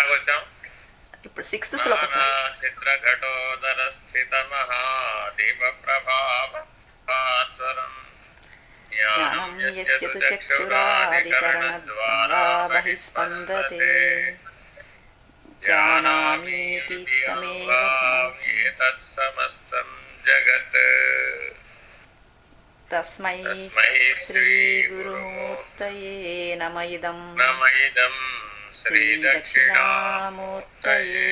దాకా వచ్చాం ఇప్పుడు సిక్స్త్ శ్లోకం సార్ చిత్రఘటోదర స్థిత మహాదీప ప్రభాస్వరం జ్ఞానం యస్య తు చక్షురాధికరణద్వారా బహిస్పందతే జానామీతి తమేవ భావ్యే. తత్సమస్తం జగత్ తస్మై తస్మై శ్రీగురుమూర్తయే నమ ఇదం నమైదం శ్రీ శ్రీదక్షిణామూర్తయే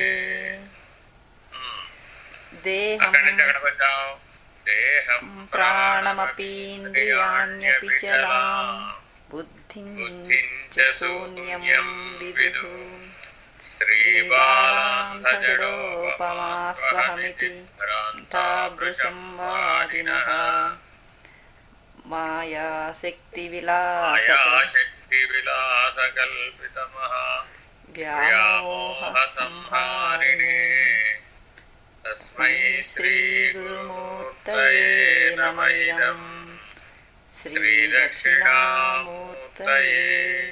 దేహం అక్కడి నుంచి అక్కడికి వచ్చాం దేహం ప్రాణమపీంద్రియాణ్యపి చలాం బుద్ధిం చ శూన్యం విదుః శ్రీబాలాంధజడోపమాస్వహమితి తాదృశం వాదినః మాయాశక్తివిలాసక శక్తి విలాస కల్పితమః వ్యామోహ సంహారిణే తస్మై శ్రీ శ్రీగురుమూర్తయే నమ ఇదం శ్రీదక్షిణామూర్తయే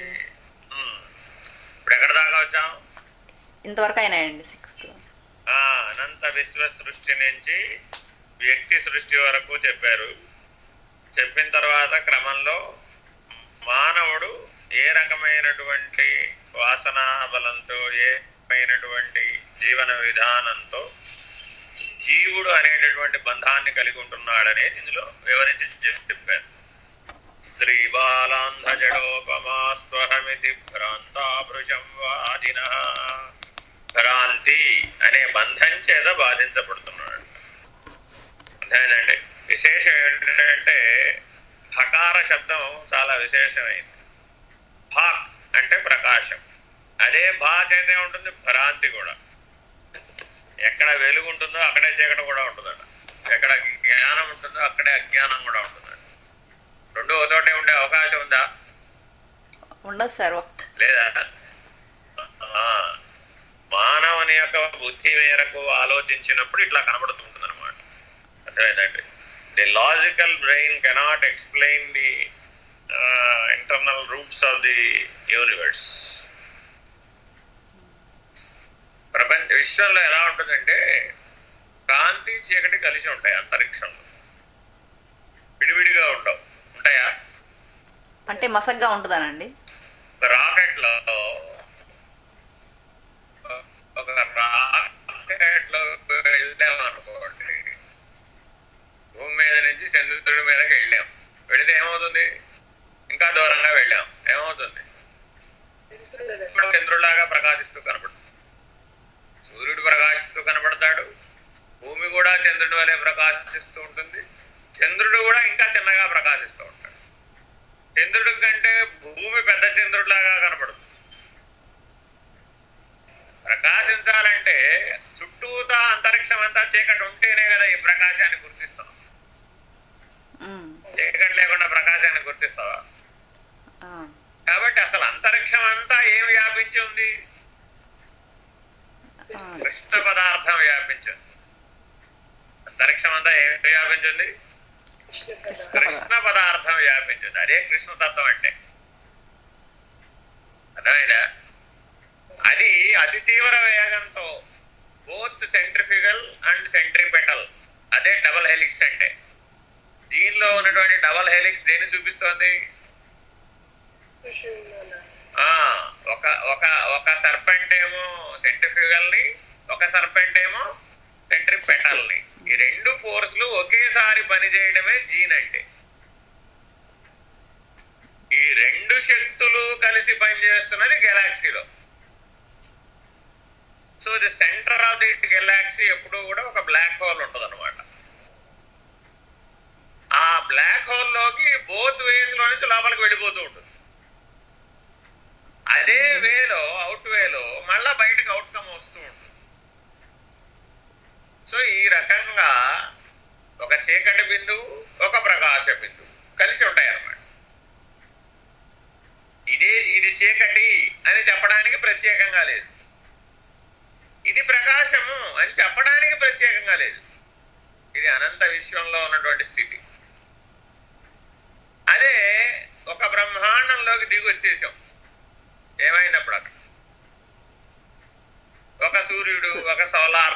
ఇప్పుడు ఎక్కడ దాకా వచ్చాం ఇంతవరకు అయినాయండి సిక్స్త్ ఆ అనంత విశ్వ సృష్టి నుంచి వ్యక్తి సృష్టి వరకు చెప్పారు చెప్పిన తర్వాత క్రమంలో మానవుడు ఏ రకమైనటువంటి వాసనా బలంతో ఏ రకమైనటువంటి జీవన విధానంతో జీవుడు అనేటటువంటి బంధాన్ని కలిగి ఉంటున్నాడనేది ఇందులో వివరించి చెప్- చెప్పారు స్త్రీ బాలాంధజడోపమాస్వహమితి భ్రాంతాభృశం వాదిన భ్రాంతి అనే బంధం చేత బాధించబడుతున్నాడు అర్థమైందండి విశేషం ఏంటంటే హకార శబ్దం చాలా విశేషమైంది భాక్ అంటే ప్రకాశం అదే భాక్ అయితే ఉంటుంది భ్రాంతి కూడా ఎక్కడ వెలుగు ఉంటుందో అక్కడే చీకటి కూడా ఉంటుందట ఎక్కడ జ్ఞానం ఉంటుందో అక్కడే అజ్ఞానం కూడా ఉంటుందట రెండు ఒక చోటే ఉండే అవకాశం ఉందా ఉండదు సార్ ఒక్- లేదా ఆ, మానవుని యొక్క బుద్ధి మేరకు ఆలోచించినప్పుడు ఇట్లా కనబడుతుంటుంది అనమాట అర్థమైందండి the logical brain cannot explain the internal roots of the universe ప్రపంచ విశ్వంలో ఎలా ఉంటుందంటే కాంతి చీకటి కలిసి ఉంటాయి అంతరిక్షంలో విడివిడిగా ఉండవు ఉంటాయా అంటే మసగ్గా ఉంటుందానండి రాకెట్ లో ఒక రాకెట్ లో వెళ్ళామనుకోండి భూమి మీద నుంచి చంద్రుడి మీదకి వెళ్ళాం వెళితే ఏమవుతుంది ఇంకా దూరంగా వెళ్ళాం ఏమవుతుంది ఇప్పుడు చంద్రుడిలాగా ప్రకాశిస్తూ కనపడుతుంది సూర్యుడు ప్రకాశిస్తూ కనపడతాడు భూమి కూడా చంద్రుడి వలె ప్రకాశిస్తూ ఉంటుంది చంద్రుడు కూడా ఇంకా చిన్నగా ప్రకాశిస్తూ ఉంటాడు చంద్రుడి కంటే భూమి పెద్ద చంద్రుడిలాగా కనపడుతుంది ప్రకాశించాలంటే చుట్టూతా అంతరిక్షం అంతా చీకటి ఉంటేనే కదా ఈ ప్రకాశాన్ని గుర్తిస్తాం ఉమ్, చీకటి లేకుండా ప్రకాశాన్ని గుర్తిస్తావా ఆ, కాబట్టి అసలు అంతరిక్షం అంతా ఏం వ్యాపించి ఉంది ఆ, కృష్ణ పదార్థం వ్యాపించింది అంతరిక్షం అంతా ఏం వ్యాపించింది కృష్ణ పద- కృష్ణ పదార్థం వ్యాపించింది అదే కృష్ణతత్వం అంటే అర్థమైందా అది అతి తీవ్ర వేగంతో బోత్ సెంట్రిఫిగల్ అండ్ సెంట్రిపెటల్ అదే డబల్ హెలిక్స్ అంటే దీనిలో ఉన్నటువంటి డబల్ హెలిక్స్ దేన్ని చూపిస్తోంది ఆ ఒక ఒక ఒక సర్పెంట్ ఏమో సెంట్రిఫ్యూగల్ ని ఒక సర్పెంట్ ఏమో సెంట్రిపెటల్ ని ఈ రెండు ఫోర్స్లు ఒకేసారి పనిచేయడమే జీన్ అంటే ఈ రెండు శక్తులు కలిసి పనిచేస్తున్నది గెలాక్సీలో so the centre of the galaxy ఎప్పుడూ కూడా ఒక బ్లాక్ హోల్ ఉంటుంది అనమాట ఆ బ్లాక్ హోల్ లోకి బోత్ వేస్ లో నుంచి లోపలికి వెళ్ళిపోతూ ఉంటుంది అదే వేలో అవుట్ వేలో మళ్ళా బయటకు అవుట్కమ్ వస్తూ ఉంటుంది సో ఈ రకంగా ఒక చీకటి బిందువు ఒక ప్రకాశ బిందువు కలిసి ఉంటాయి అన్నమాట ఇదే ఇది చీకటి అని చెప్పడానికి ప్రత్యేకంగా లేదు ఇది ప్రకాశము అని చెప్పడానికి ప్రత్యేకంగా లేదు ఇది అనంత విశ్వంలో ఉన్నటువంటి స్థితి అదే ఒక బ్రహ్మాండంలోకి దిగి వచ్చేసాం ఏమైనప్పుడు అక్కడ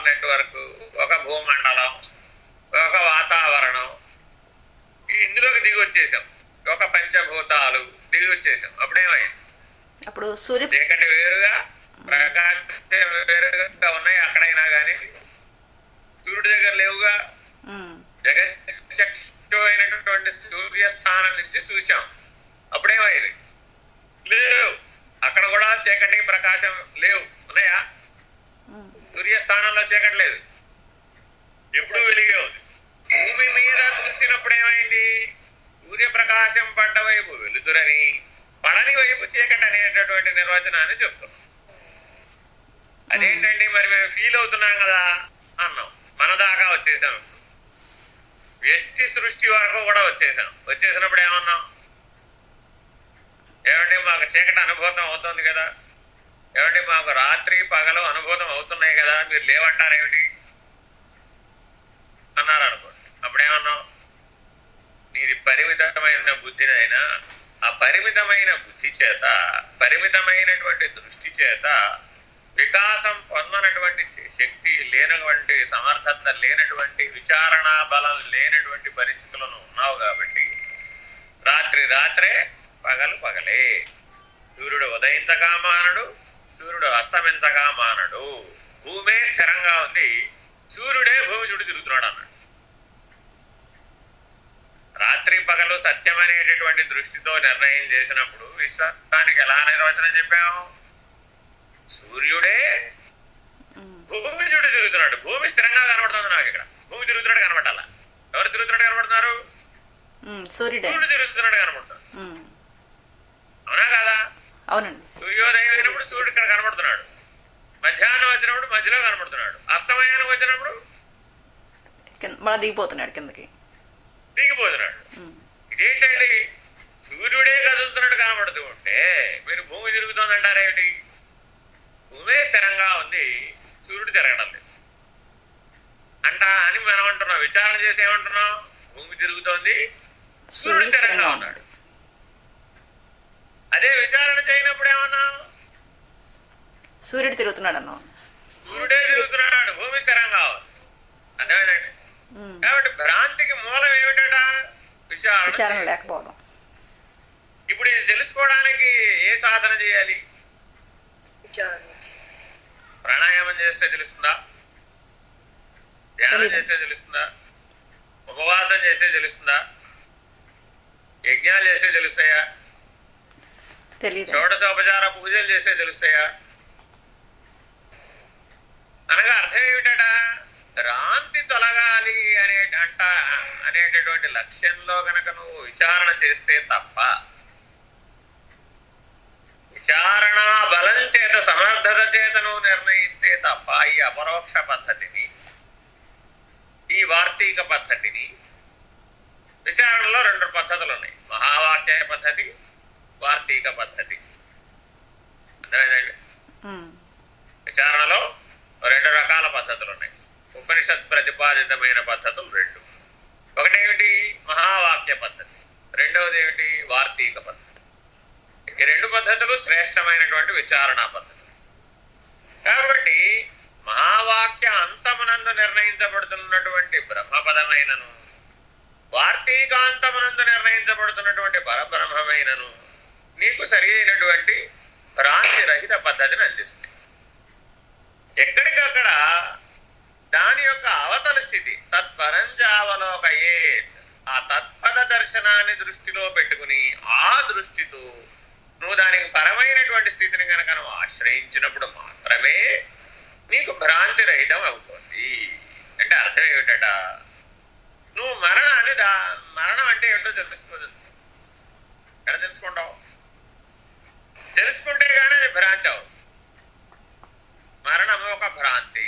సోలార్ నెట్వర్క్ ఒక భూమండలం ఒక వాతావరణం ఈ ఇందులోకి దిగి వచ్చేసాం ఒక పంచభూతాలు దిగి వచ్చేసాం అప్పుడేమైంది అప్పుడు సూర్య చీకటి వేరుగా ప్రకాశం వేరుగా ఉన్నాయి అక్కడైనా కానీ సూర్యుడి దగ్గర లేవుగా ఉమ్, జగచక్షువైనటువంటి సూర్యస్థానం నుంచి చూశాం అప్పుడేమైంది లేవు అక్కడ కూడా చీకటి ప్రకాశం లేవు ఉన్నాయా ఉమ్, సూర్యస్థానంలో చీకటి లేదు ఎప్పుడు వెలిగే ఉంది భూమి మీద చూసినప్పుడు ఏమైంది సూర్యప్రకాశం పడ్డ వైపు వెలుతురని పడని వైపు చీకటి అనేటటువంటి నిర్వచనాన్ని చెప్తున్నాం అదేంటండి మరి మేము ఫీల్ అవుతున్నాం కదా అన్నాం మన దాకా వచ్చేసాం వ్యష్టి సృష్టి వరకు కూడా వచ్చేసాం వచ్చేసినప్పుడు ఏమన్నాం ఏమండి మాకు చీకటి అనుభూతం అవుతుంది కదా ఏమండి మాకు రాత్రి పగలు అనుభూతం అవుతున్నాయి కదా మీరు లేవంటారేమిటి అన్నారు అనుకోండి అప్పుడేమన్నాం నీది పరిమితమైన బుద్ధినైనా ఆ పరిమితమైన బుద్ధి చేత పరిమితమైనటువంటి దృష్టి చేత వికాసం పొందనటువంటి శక్తి లేనటువంటి సమర్థత లేనటువంటి విచారణ బలం లేనటువంటి పరిస్థితులను ఉన్నావు కాబట్టి రాత్రి రాత్రే పగలు పగలే సూర్యుడు ఉదయించగా మానడు సూర్యుడు అస్తమించగా మానడు భూమే స్థిరంగా ఉంది సూర్యుడే భూమి చుట్టూ తిరుగుతున్నాడు అన్నాడు రాత్రి పగలు సత్యం అనేటటువంటి దృష్టితో నిర్ణయం చేసినప్పుడు విశ్వానికి ఎలా నిర్వచనం చెప్పాము సూర్యుడే ఉమ్, భూమి చుట్టూ తిరుగుతున్నాడు భూమి స్థిరంగా కనబడుతుంది నాకు ఇక్కడ భూమి తిరుగుతున్నాడు కనబడాల ఎవరు తిరుగుతున్నాడు కనబడుతున్నారు ఉమ్, సూర్యుడే సూర్యుడు తిరుగుతున్నాడు కనబడుతుంది ఉమ్, అవునా కదా అవునండి సూర్యోదయం అయినప్పుడు సూర్యుడు ఇక్కడ కనబడుతున్నాడు మధ్యాహ్నం వచ్చినప్పుడు మధ్యలో కనబడుతున్నాడు అస్తమయానికి వచ్చినప్పుడు కింద మళ్ళీ దిగిపోతున్నాడు కిందకి దిగిపోతున్నాడు ఉమ్, ఇదేంటండి సూర్యుడే కదులుతున్నట్టు కనబడుతూ ఉంటే మీరు భూమి తిరుగుతోందంటారేమిటి భూమే స్థిరంగా ఉంది సూర్యుడు తిరగడం లేదు అంట అని మనం అంటున్నాం విచారణ చేసి ఏమంటున్నాం భూమి తిరుగుతోంది సూర్యుడు స్థిరంగా ఉన్నాడు అదే విచారణ చేయనప్పుడు ఏమన్నా సూర్యుడు తిరుగుతున్నాడు అన్నాం సూర్యుడే తిరుగుతున్నాడు భూమి స్థిరంగా ఉంది అర్థమైందండి ఉమ్, కాబట్టి భ్రాంతికి మూలం ఏమిటట విచారణ విచారణ చేయడం. లేకపోవడం ఇప్పుడు ఇది తెలుసుకోవడానికి ఏ సాధన చేయాలి ప్రాణాయామం చేస్తే తెలుస్తుందా ధ్యానం తెలీదు. చేస్తే తెలుస్తుందా ఉపవాసం చేస్తే తెలుస్తుందా యజ్ఞాలు చేస్తే తెలుస్తాయా తెలియదు షోడశోపచార పూజలు చేస్తే తెలుస్తాయా అనగా అర్థం ఏమిటట రాంతి తొలగాలి అనే అంట అనేటటువంటి లక్ష్యంలో గనక నువ్వు విచారణ చేస్తే తప్ప విచారణ బలం చేత సమర్థత చేత నువ్వు నిర్ణయిస్తే తప్ప ఈ అపరోక్ష పద్ధతిని ఈ వార్తీక పద్ధతిని విచారణలో రెండు పద్ధతులు ఉన్నాయి మహావాక్య పద్ధతి వార్తీక పద్ధతి అర్థమైందండి ఉమ్, విచారణలో రెండు రకాల పద్ధతులు ఉన్నాయి ఉపనిషత్ ప్రతిపాదితమైన పద్ధతులు రెండు ఒకటేమిటి మహావాక్య పద్ధతి రెండవది ఏమిటి వార్తీక పద్ధతి ఈ రెండు పద్ధతులు శ్రేష్టమైనటువంటి విచారణా పద్ధతి కాబట్టి మహావాక్య అంతమునందు నిర్ణయించబడుతున్నటువంటి బ్రహ్మపదమైనను వార్తీకాంతమునందు నిర్ణయించబడుతున్నటువంటి పరబ్రహ్మమైనను నీకు సరి అయినటువంటి భ్రాంతి రహిత పద్ధతిని అందిస్తుంది ఎక్కడికక్కడ దాని యొక్క అవతల స్థితి తత్పరంజావలోకయే ఆ తత్పద దర్శనాన్ని దృష్టిలో పెట్టుకుని ఆ దృష్టితో నువ్వు దానికి పరమైనటువంటి స్థితిని కనుక నువ్వు ఆశ్రయించినప్పుడు మాత్రమే నీకు భ్రాంతి రహితం అవుతుంది అంటే అర్థం ఏమిటట నువ్వు మరణాన్ని దా మరణం అంటే ఏంటో తెలుసుకోదు ఎలా తెలుసుకుంటావు తెలుసుకుంటే కానీ అది భ్రాంతి అవు మరణం ఒక భ్రాంతి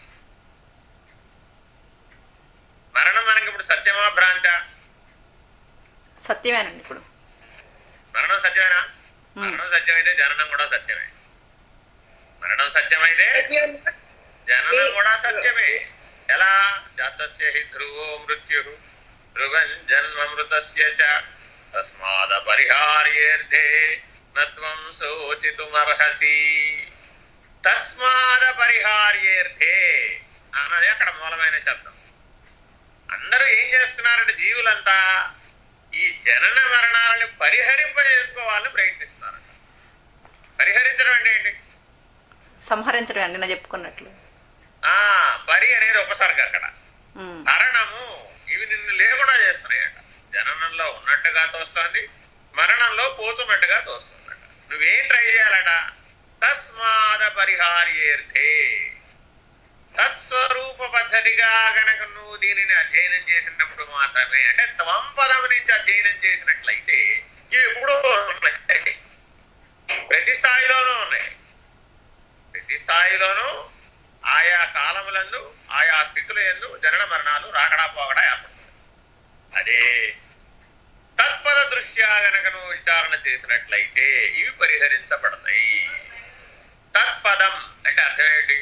మరణం మనకి ఇప్పుడు సత్యమా భ్రాంత సత్యమేనండి ఇప్పుడు మరణం సత్యమేనా ఉమ్, మరణం సత్యమైతే జననం కూడా సత్యమే మరణం సత్యమైతే జననం కూడా సత్యమే ఎలా జాతస్య హి ధ్రువో మృత్యు ధ్రువం జన్మమృతస్య చ తస్మాద పరిహార్యేర్థే నత్వం శోచితుమర్హసి తస్మాద పరిహార్యేర్థే అన్నది అక్కడ మూలమైన శబ్దం అందరూ ఏం చేస్తున్నారంటే జీవులంతా ఈ జనన మరణాలను పరిహరింపజేసుకోవాలని ప్రయత్నిస్తున్నారంట పరిహరించడం అంటే ఏంటి సంహరించడం నిన్న చెప్పుకున్నట్లు ఆ పరి అనేది ఉపసర్గ అక్కడ ఉమ్, మరణము ఇవి నిన్ను లేకుండా చేస్తున్నాయట జననంలో ఉన్నట్టుగా తోస్తుంది మరణంలో పోతున్నట్టుగా తోస్తుందట నువ్వేం ట్రై చేయాలట తస్మాద పరిహార్యేర్థే తత్స్వరూప పద్ధతిగా గనక నువ్వు దీనిని అధ్యయనం చేసినప్పుడు మాత్రమే అంటే త్వం పదం నుంచి అధ్యయనం చేసినట్లయితే ఇవి ఎప్పుడూ ఉన్నాయి ప్రతి స్థాయిలోనూ ఉన్నాయి ప్రతి స్థాయిలోనూ ఆయా కాలములందు ఆయా స్థితుల ఎందు జనన మరణాలు రాకడా పోకడా ఏర్పడుతుంది అదే తత్పద దృష్ట్యా గనక నువ్వు విచారణ చేసినట్లయితే ఇవి పరిహరించబడతాయి తత్పదం అంటే అర్థం ఏంటి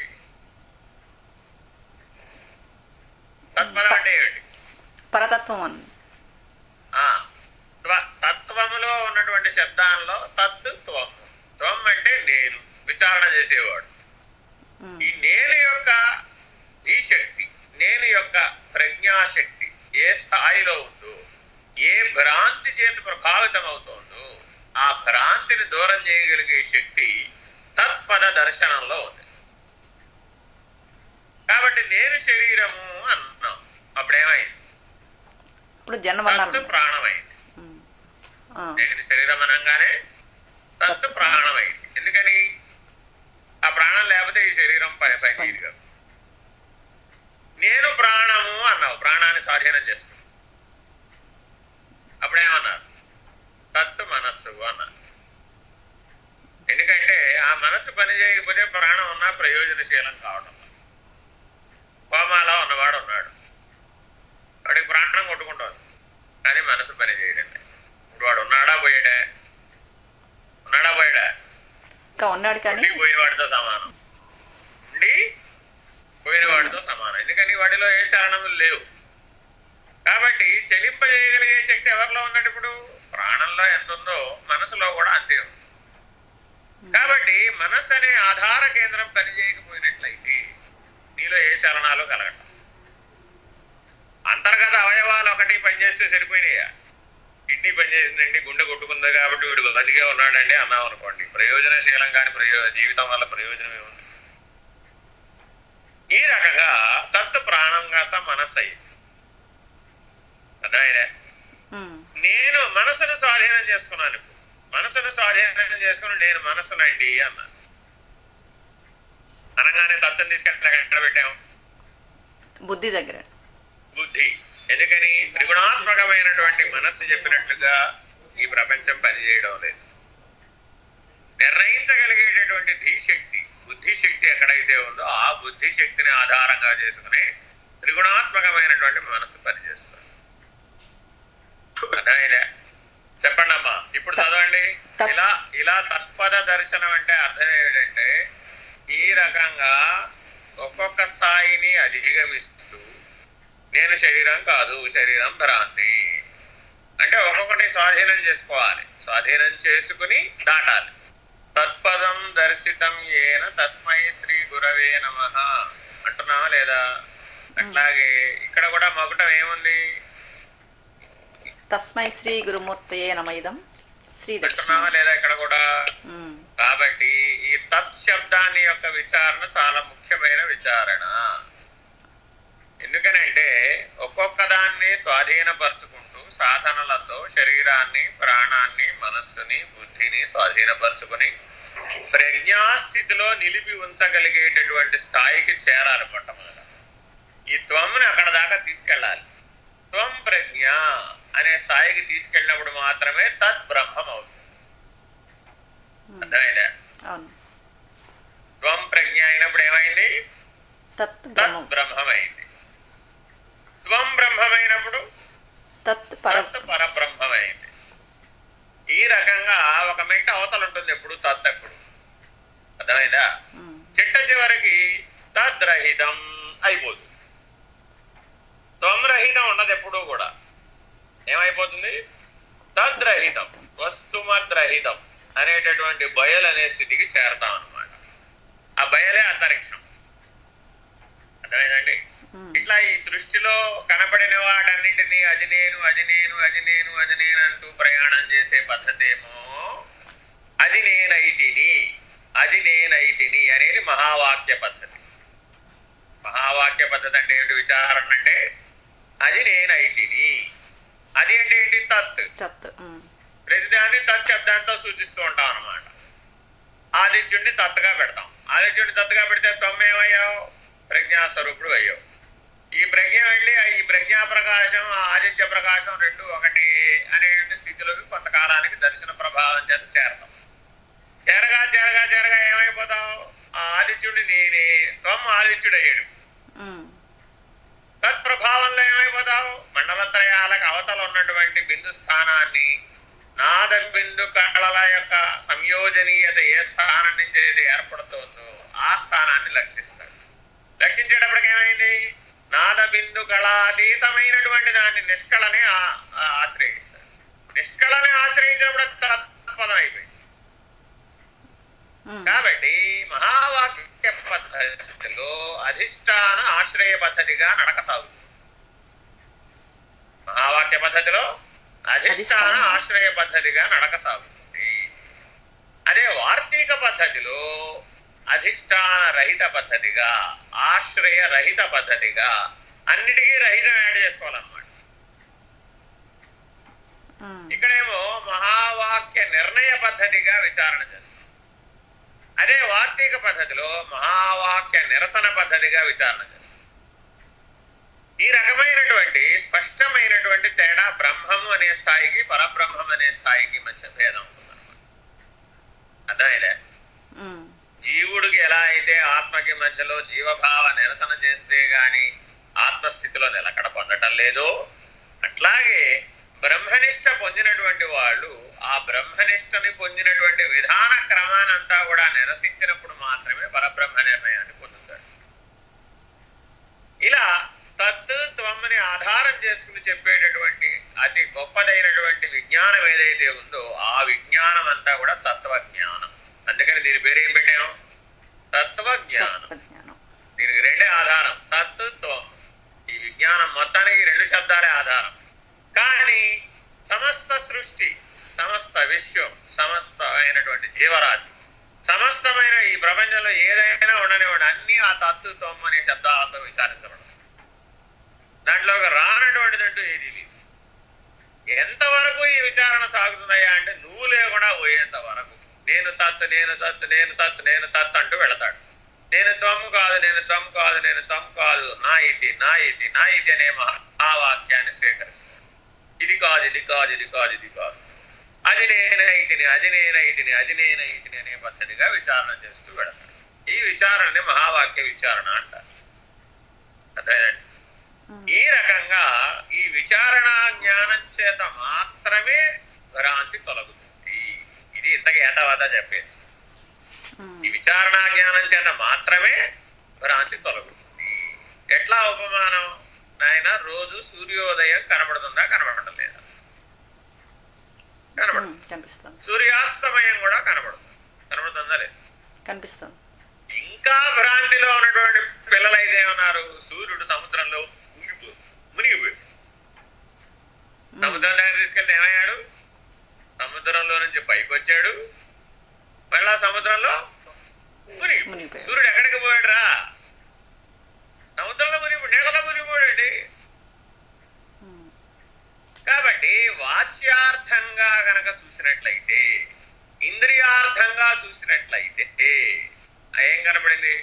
తత్పదం అంటే ఏమిటి పరతత్వం అని ఆ, త్వ- తత్వములో ఉన్నటువంటి శబ్దాల్లో తత్ త్వం త్వం అంటే నేను విచారణ చేసేవాడు ఉమ్, ఈ నేను యొక్క ఈ శక్తి నేను యొక్క ప్రజ్ఞాశక్తి ఏ స్థాయిలో ఉందో ఏ భ్రాంతి చేత ప్రభావితం అవుతోందో ఆ భ్రాంతిని దూరం చేయగలిగే శక్తి తత్పద దర్శనంలో ఉంది కాబట్టి నేను శరీరము అన్నాం అప్పుడేమైంది ఇప్పుడు జన్మన్నారు తత్తు ప్రాణమైంది ఉమ్, ఆ, నేను శరీరం అనగానే తత్తు ప్రాణమైంది ఎందుకని ఆ ప్రాణం లేకపోతే ఈ శరీరం పని పనిచేయదు కదా నేను ప్రాణము అన్నావు ప్రాణాన్ని స్వాధీనం చేసుకున్నావు అప్పుడేమన్నారు తత్తు మనస్సు అన్నారు ఎందుకంటే ఆ మనస్సు పని చేయకపోతే ప్రాణం ఉన్నా ప్రయోజనశీలం కావడం కోమాలో ఉన్నవాడు ఉన్నాడు వాడికి ప్రాణం కొట్టుకుంటుంది కానీ మనసు పని చేయడం లేదు. ఇప్పుడు వాడు ఉన్నాడా పోయాడా ఉన్నాడా పోయాడా ఇంకా ఉన్నాడు కానీ ఉండి పోయిన వాడితో సమానం ఉండి పోయిన వాడితో సమానం ఎందుకని వాడిలో ఏ చలనములు లేవు కాబట్టి చెలింపజేయగలిగే శక్తి ఎవరిలో ఉన్నట్టు ఇప్పుడు ప్రాణంలో ఎంత ఉందో మనసులో కూడా అంతే ఉంది కాబట్టి మనస్సు అనే ఆధార కేంద్రం పనిచేయకపోయినట్లయితే నీలో ఏ చలనాలు కలగటం అంతర్గత అవయవాలు ఒకటి పనిచేస్తే సరిపోయినాయా కిడ్నీ పనిచేసిందండి గుండె కొట్టుకుంది కాబట్టి వీడు బతికే ఉన్నాడండి అన్నాం అనుకోండి ప్రయోజనశీలం కాని ప్రయో జీవితం వల్ల ప్రయోజనం ఏముంది ఈ రకంగా తత్తు ప్రాణం కాస్త మనస్సు అయ్యింది అర్థమైనా ఉమ్, నేను మనసును స్వాధీనం చేసుకున్నాను ఇప్పుడు మనసును స్వాధీనం చేసుకుని నేను మనసునండి అన్నా అనగానే తత్తుని తీసుకెళ్ళి ఎక్కడ పెట్టాము బుద్ధి దగ్గర బుద్ధి ఎందుకని త్రిగుణాత్మకమైనటువంటి మనస్సు చెప్పినట్లుగా ఈ ప్రపంచం పనిచేయడం లేదు నిర్ణయించగలిగేటటువంటి ధీశక్తి బుద్ధి శక్తి ఎక్కడైతే ఉందో ఆ బుద్ధి శక్తిని ఆధారంగా చేసుకుని త్రిగుణాత్మకమైనటువంటి మనస్సు పనిచేస్తుంది అర్థమైందా చెప్పండి అమ్మా ఇప్పుడు చదవండి తప్- ఇలా ఇలా తత్పద దర్శనం అంటే అర్థం ఏంటంటే ఈ రకంగా ఒక్కొక్క స్థాయిని అధిగమిస్తూ నేను శరీరం కాదు శరీరం భ్రాంతి అంటే ఒక్కొక్కటి స్వాధీనం చేసుకోవాలి స్వాధీనం చేసుకుని దాటాలి తత్పదం దర్శితం ఏన తస్మై శ్రీ గురవే నమ అంటున్నావా లేదా అట్లాగే ఇక్కడ కూడా మగుటం ఏముంది తస్మై శ్రీ గురుమూర్తయే నమయిదం శ్రీ దక్షిణ అంటున్నావా లేదా ఇక్కడ కూడా ఉమ్, కాబట్టి ఈ తత్ శబ్దాన్ని యొక్క విచారణ చాలా ముఖ్యమైన విచారణ ఎందుకనంటే ఒక్కొక్క దాన్ని స్వాధీనపరుచుకుంటూ సాధనలతో శరీరాన్ని ప్రాణాన్ని మనస్సుని బుద్ధిని స్వాధీనపరుచుకుని ప్రజ్ఞాస్థితిలో నిలిపి ఉంచగలిగేటటువంటి స్థాయికి చేరాలి మొట్టమొదట ఈ త్వమ్ని అక్కడ దాకా తీసుకెళ్ళాలి త్వం ప్రజ్ఞ అనే స్థాయికి తీసుకెళ్ళినప్పుడు మాత్రమే తత్ బ్రహ్మం అవుతుంది ఉమ్, అర్థమైందా అవును త్వం ప్రజ్ఞ అయినప్పుడు ఏమైంది తత్ తత్ బ్రహ్మం బ్రహ్మమైంది త్వం బ్రహ్మమైనప్పుడు తత్ పర తత్ పరబ్రహ్మమైంది ఈ రకంగా ఒక మెట్ట అవతల ఉంటుంది ఎప్పుడు తత్ ఎప్పుడు అర్థమైందా ఉమ్, చిట్ట చివరికి తద్రహితం అయిపోతుంది త్వరహితం ఉండదు ఎప్పుడూ కూడా ఏమైపోతుంది తద్రహితం వస్తుమద్రహితం అనేటటువంటి బయలు అనే స్థితికి చేరతాం అన్నమాట ఆ బయలే అంతరిక్షం అర్థమైందండి ఉమ్, ఇట్లా ఈ సృష్టిలో కనబడిన వాటన్నింటినీ అది నేను అది నేను అది నేను అది నేను అంటూ ప్రయాణం చేసే పద్ధతి ఏమో అది నేనైతిని అది నేనైతిని అనేది మహావాక్య పద్ధతి మహావాక్య పద్ధతి అంటే ఏమిటి విచారణ అంటే అది నేనైతిని అది అంటే ఏంటి తత్ చత్ ఉమ్, ప్రతిదాన్ని తత్ శబ్దాంతో సూచిస్తూ ఉంటాం అన్నమాట ఆదిత్యుడిని తత్తుగా పెడతాం ఆదిత్యుడిని తత్తుగా పెడితే తొమ్మేమయ్యావు ప్రజ్ఞాస్వరూపుడు అయ్యావు ఈ ప్రజ్ఞ వెళ్ళి ఆ ఈ ప్రజ్ఞా ప్రకాశం ఆ ఆదిత్య ప్రకాశం రెండు ఒకటి అనే స్థితిలోకి కొంతకాలానికి దర్శన ప్రభావం చేత చేరతాం చేరగా చేరగా చేరగా ఏమైపోతావు ఆ ఆదిత్యుడి నేనే త్వం ఆదిత్యుడు అయ్యాడు ఉమ్, తత్ప్రభావంలో ఏమైపోతావు మండలత్రయాలకు అవతల ఉన్నటువంటి బిందు స్థానాన్ని నాద బిందు కళల యొక్క సంయోజనీయత ఏ స్థానం నుంచి అయితే ఏర్పడుతుందో ఆ స్థానాన్ని లక్షిస్తాడు లక్షించేటప్పటికి ఏమైంది నాద బిందు కళాతీతమైనటువంటి దాన్ని నిష్కళని ఆ- ఆ- ఆశ్రయిస్తాడు నిష్కళని ఆశ్రయించినప్పుడు అది తత్పదం అయిపోయింది ఉమ్, కాబట్టి మహావాక్య పద్ధతిలో అధిష్టాన ఆశ్రయ పద్ధతిగా నడక సాగుతుంది మహావాక్య పద్ధతిలో అధిష్టాన అధిష్టాన ఆశ్రయ పద్ధతిగా నడక సాగుతుంది అదే వార్తీక పద్ధతిలో అధిష్టాన రహిత పద్ధతిగా ఆశ్రయ రహిత పద్ధతిగా అన్నిటికీ రహితం యాడ్ చేసుకోవాలన్నమాట ఉమ్, ఇక్కడేమో మహావాక్య నిర్ణయ పద్ధతిగా విచారణ చేస్తాం అదే వార్తీక పద్ధతిలో మహావాక్య నిరసన పద్ధతిగా విచారణ చేస్తాం ఈ రకమైనటువంటి స్పష్టమైనటువంటి తేడా బ్రహ్మము అనే స్థాయికి పరబ్రహ్మం అనే స్థాయికి మధ్య భేదం ఉంటుందన్నమాట అర్థమైలే ఉమ్, జీవుడికి ఎలా అయితే ఆత్మకి మధ్యలో జీవభావ నిరసన చేస్తే గాని ఆత్మస్థితిలో నిలకడ పొందటం లేదో అట్లాగే బ్రహ్మనిష్ట పొందినటువంటి వాళ్ళు ఆ బ్రహ్మనిష్టని పొందినటువంటి విధాన క్రమానంతా కూడా నిరసించినప్పుడు మాత్రమే పరబ్రహ్మ నిర్ణయాన్ని పొందుతాడు ఇలా తత్ త్వమ్మని ఆధారం చేసుకుని చెప్పేటటువంటి అతి గొప్పదైనటువంటి విజ్ఞానం ఏదైతే ఉందో ఆ విజ్ఞానం అంతా కూడా తత్వజ్ఞానం అందుకని దీని పేరు ఏం పెట్టాం తత్వజ్ఞానం తత్వజ్ఞానం దీనికి రెండే ఆధారం తత్వం ఈ విజ్ఞానం మొత్తానికి రెండు శబ్దాలే ఆధారం కానీ సమస్త సృష్టి సమస్త విశ్వం సమస్తమైనటువంటి జీవరాశి సమస్తమైన ఈ ప్రపంచంలో ఏదైనా ఉండనివ్వండి అన్ని ఆ తత్వం అనే శబ్దాలతో విచారించబడదు దాంట్లోకి రానటువంటిదంటూ ఏది లేదు ఎంతవరకు ఈ విచారణ సాగుతుందయ్యా అంటే నువ్వు లేకుండా పోయేంత వరకు నేను తత్తు నేను తత్తు నేను తత్తు నేను తత్తు అంటూ వెళతాడు నేను తమ్ము కాదు నేను తమ్ము కాదు నేను తమ్ము కాదు నా ఇది నా ఇది నా ఇది అనే మహావాక్యాన్ని స్వీకరిస్తాడు ఇది కాదు ఇది కాదు ఇది కాదు ఇది కాదు అది నేనైతిని అది నేనైతిని అది నేనైతిని అనే పద్ధతిగా విచారణ చేస్తూ వెళతాడు ఈ విచారణని మహావాక్య విచారణ అంటారు అర్థమైందండి ఉమ్, ఈ రకంగా ఈ విచారణ జ్ఞానం చేత మాత్రమే భ్రాంతి తొలగుతుంది ఇది ఇంతకు ఏతవాత చెప్పేది ఉమ్, ఈ విచారణ జ్ఞానం చేత మాత్రమే భ్రాంతి తొలగుతుంది ఎట్లా ఉపమానం నాయన రోజు సూర్యోదయం కనబడుతుందా కనబడటం లేదా కనబడు ఉమ్, కనిపిస్తుంది సూర్యాస్తమయం కూడా కనబడుతుంది కనబడుతుందా లేదు కనిపిస్తుంది ఇంకా భ్రాంతిలో ఉన్నటువంటి పిల్లలైతే ఏమన్నారు సూర్యుడు సముద్రంలో మునిగిపో మునిగిపోయాడు ఉమ్, సముద్రం దగ్గర తీసుకెళ్తే ఏమయ్యాడు సముద్రంలో నుంచి పైకి వచ్చాడు మళ్ళా సముద్రంలో మునిగి మునిగిపోయాడు. సూర్యుడు ఎక్కడికి పోయాడు రా సముద్రంలో మునిగిపోయాడు నీళ్ళలో మునిగిపోయాడండి ఉమ్, కాబట్టి వాచ్యార్థంగా గనక చూసినట్లయితే ఇంద్రియార్థంగా చూసినట్లయితే ఏం కనబడింది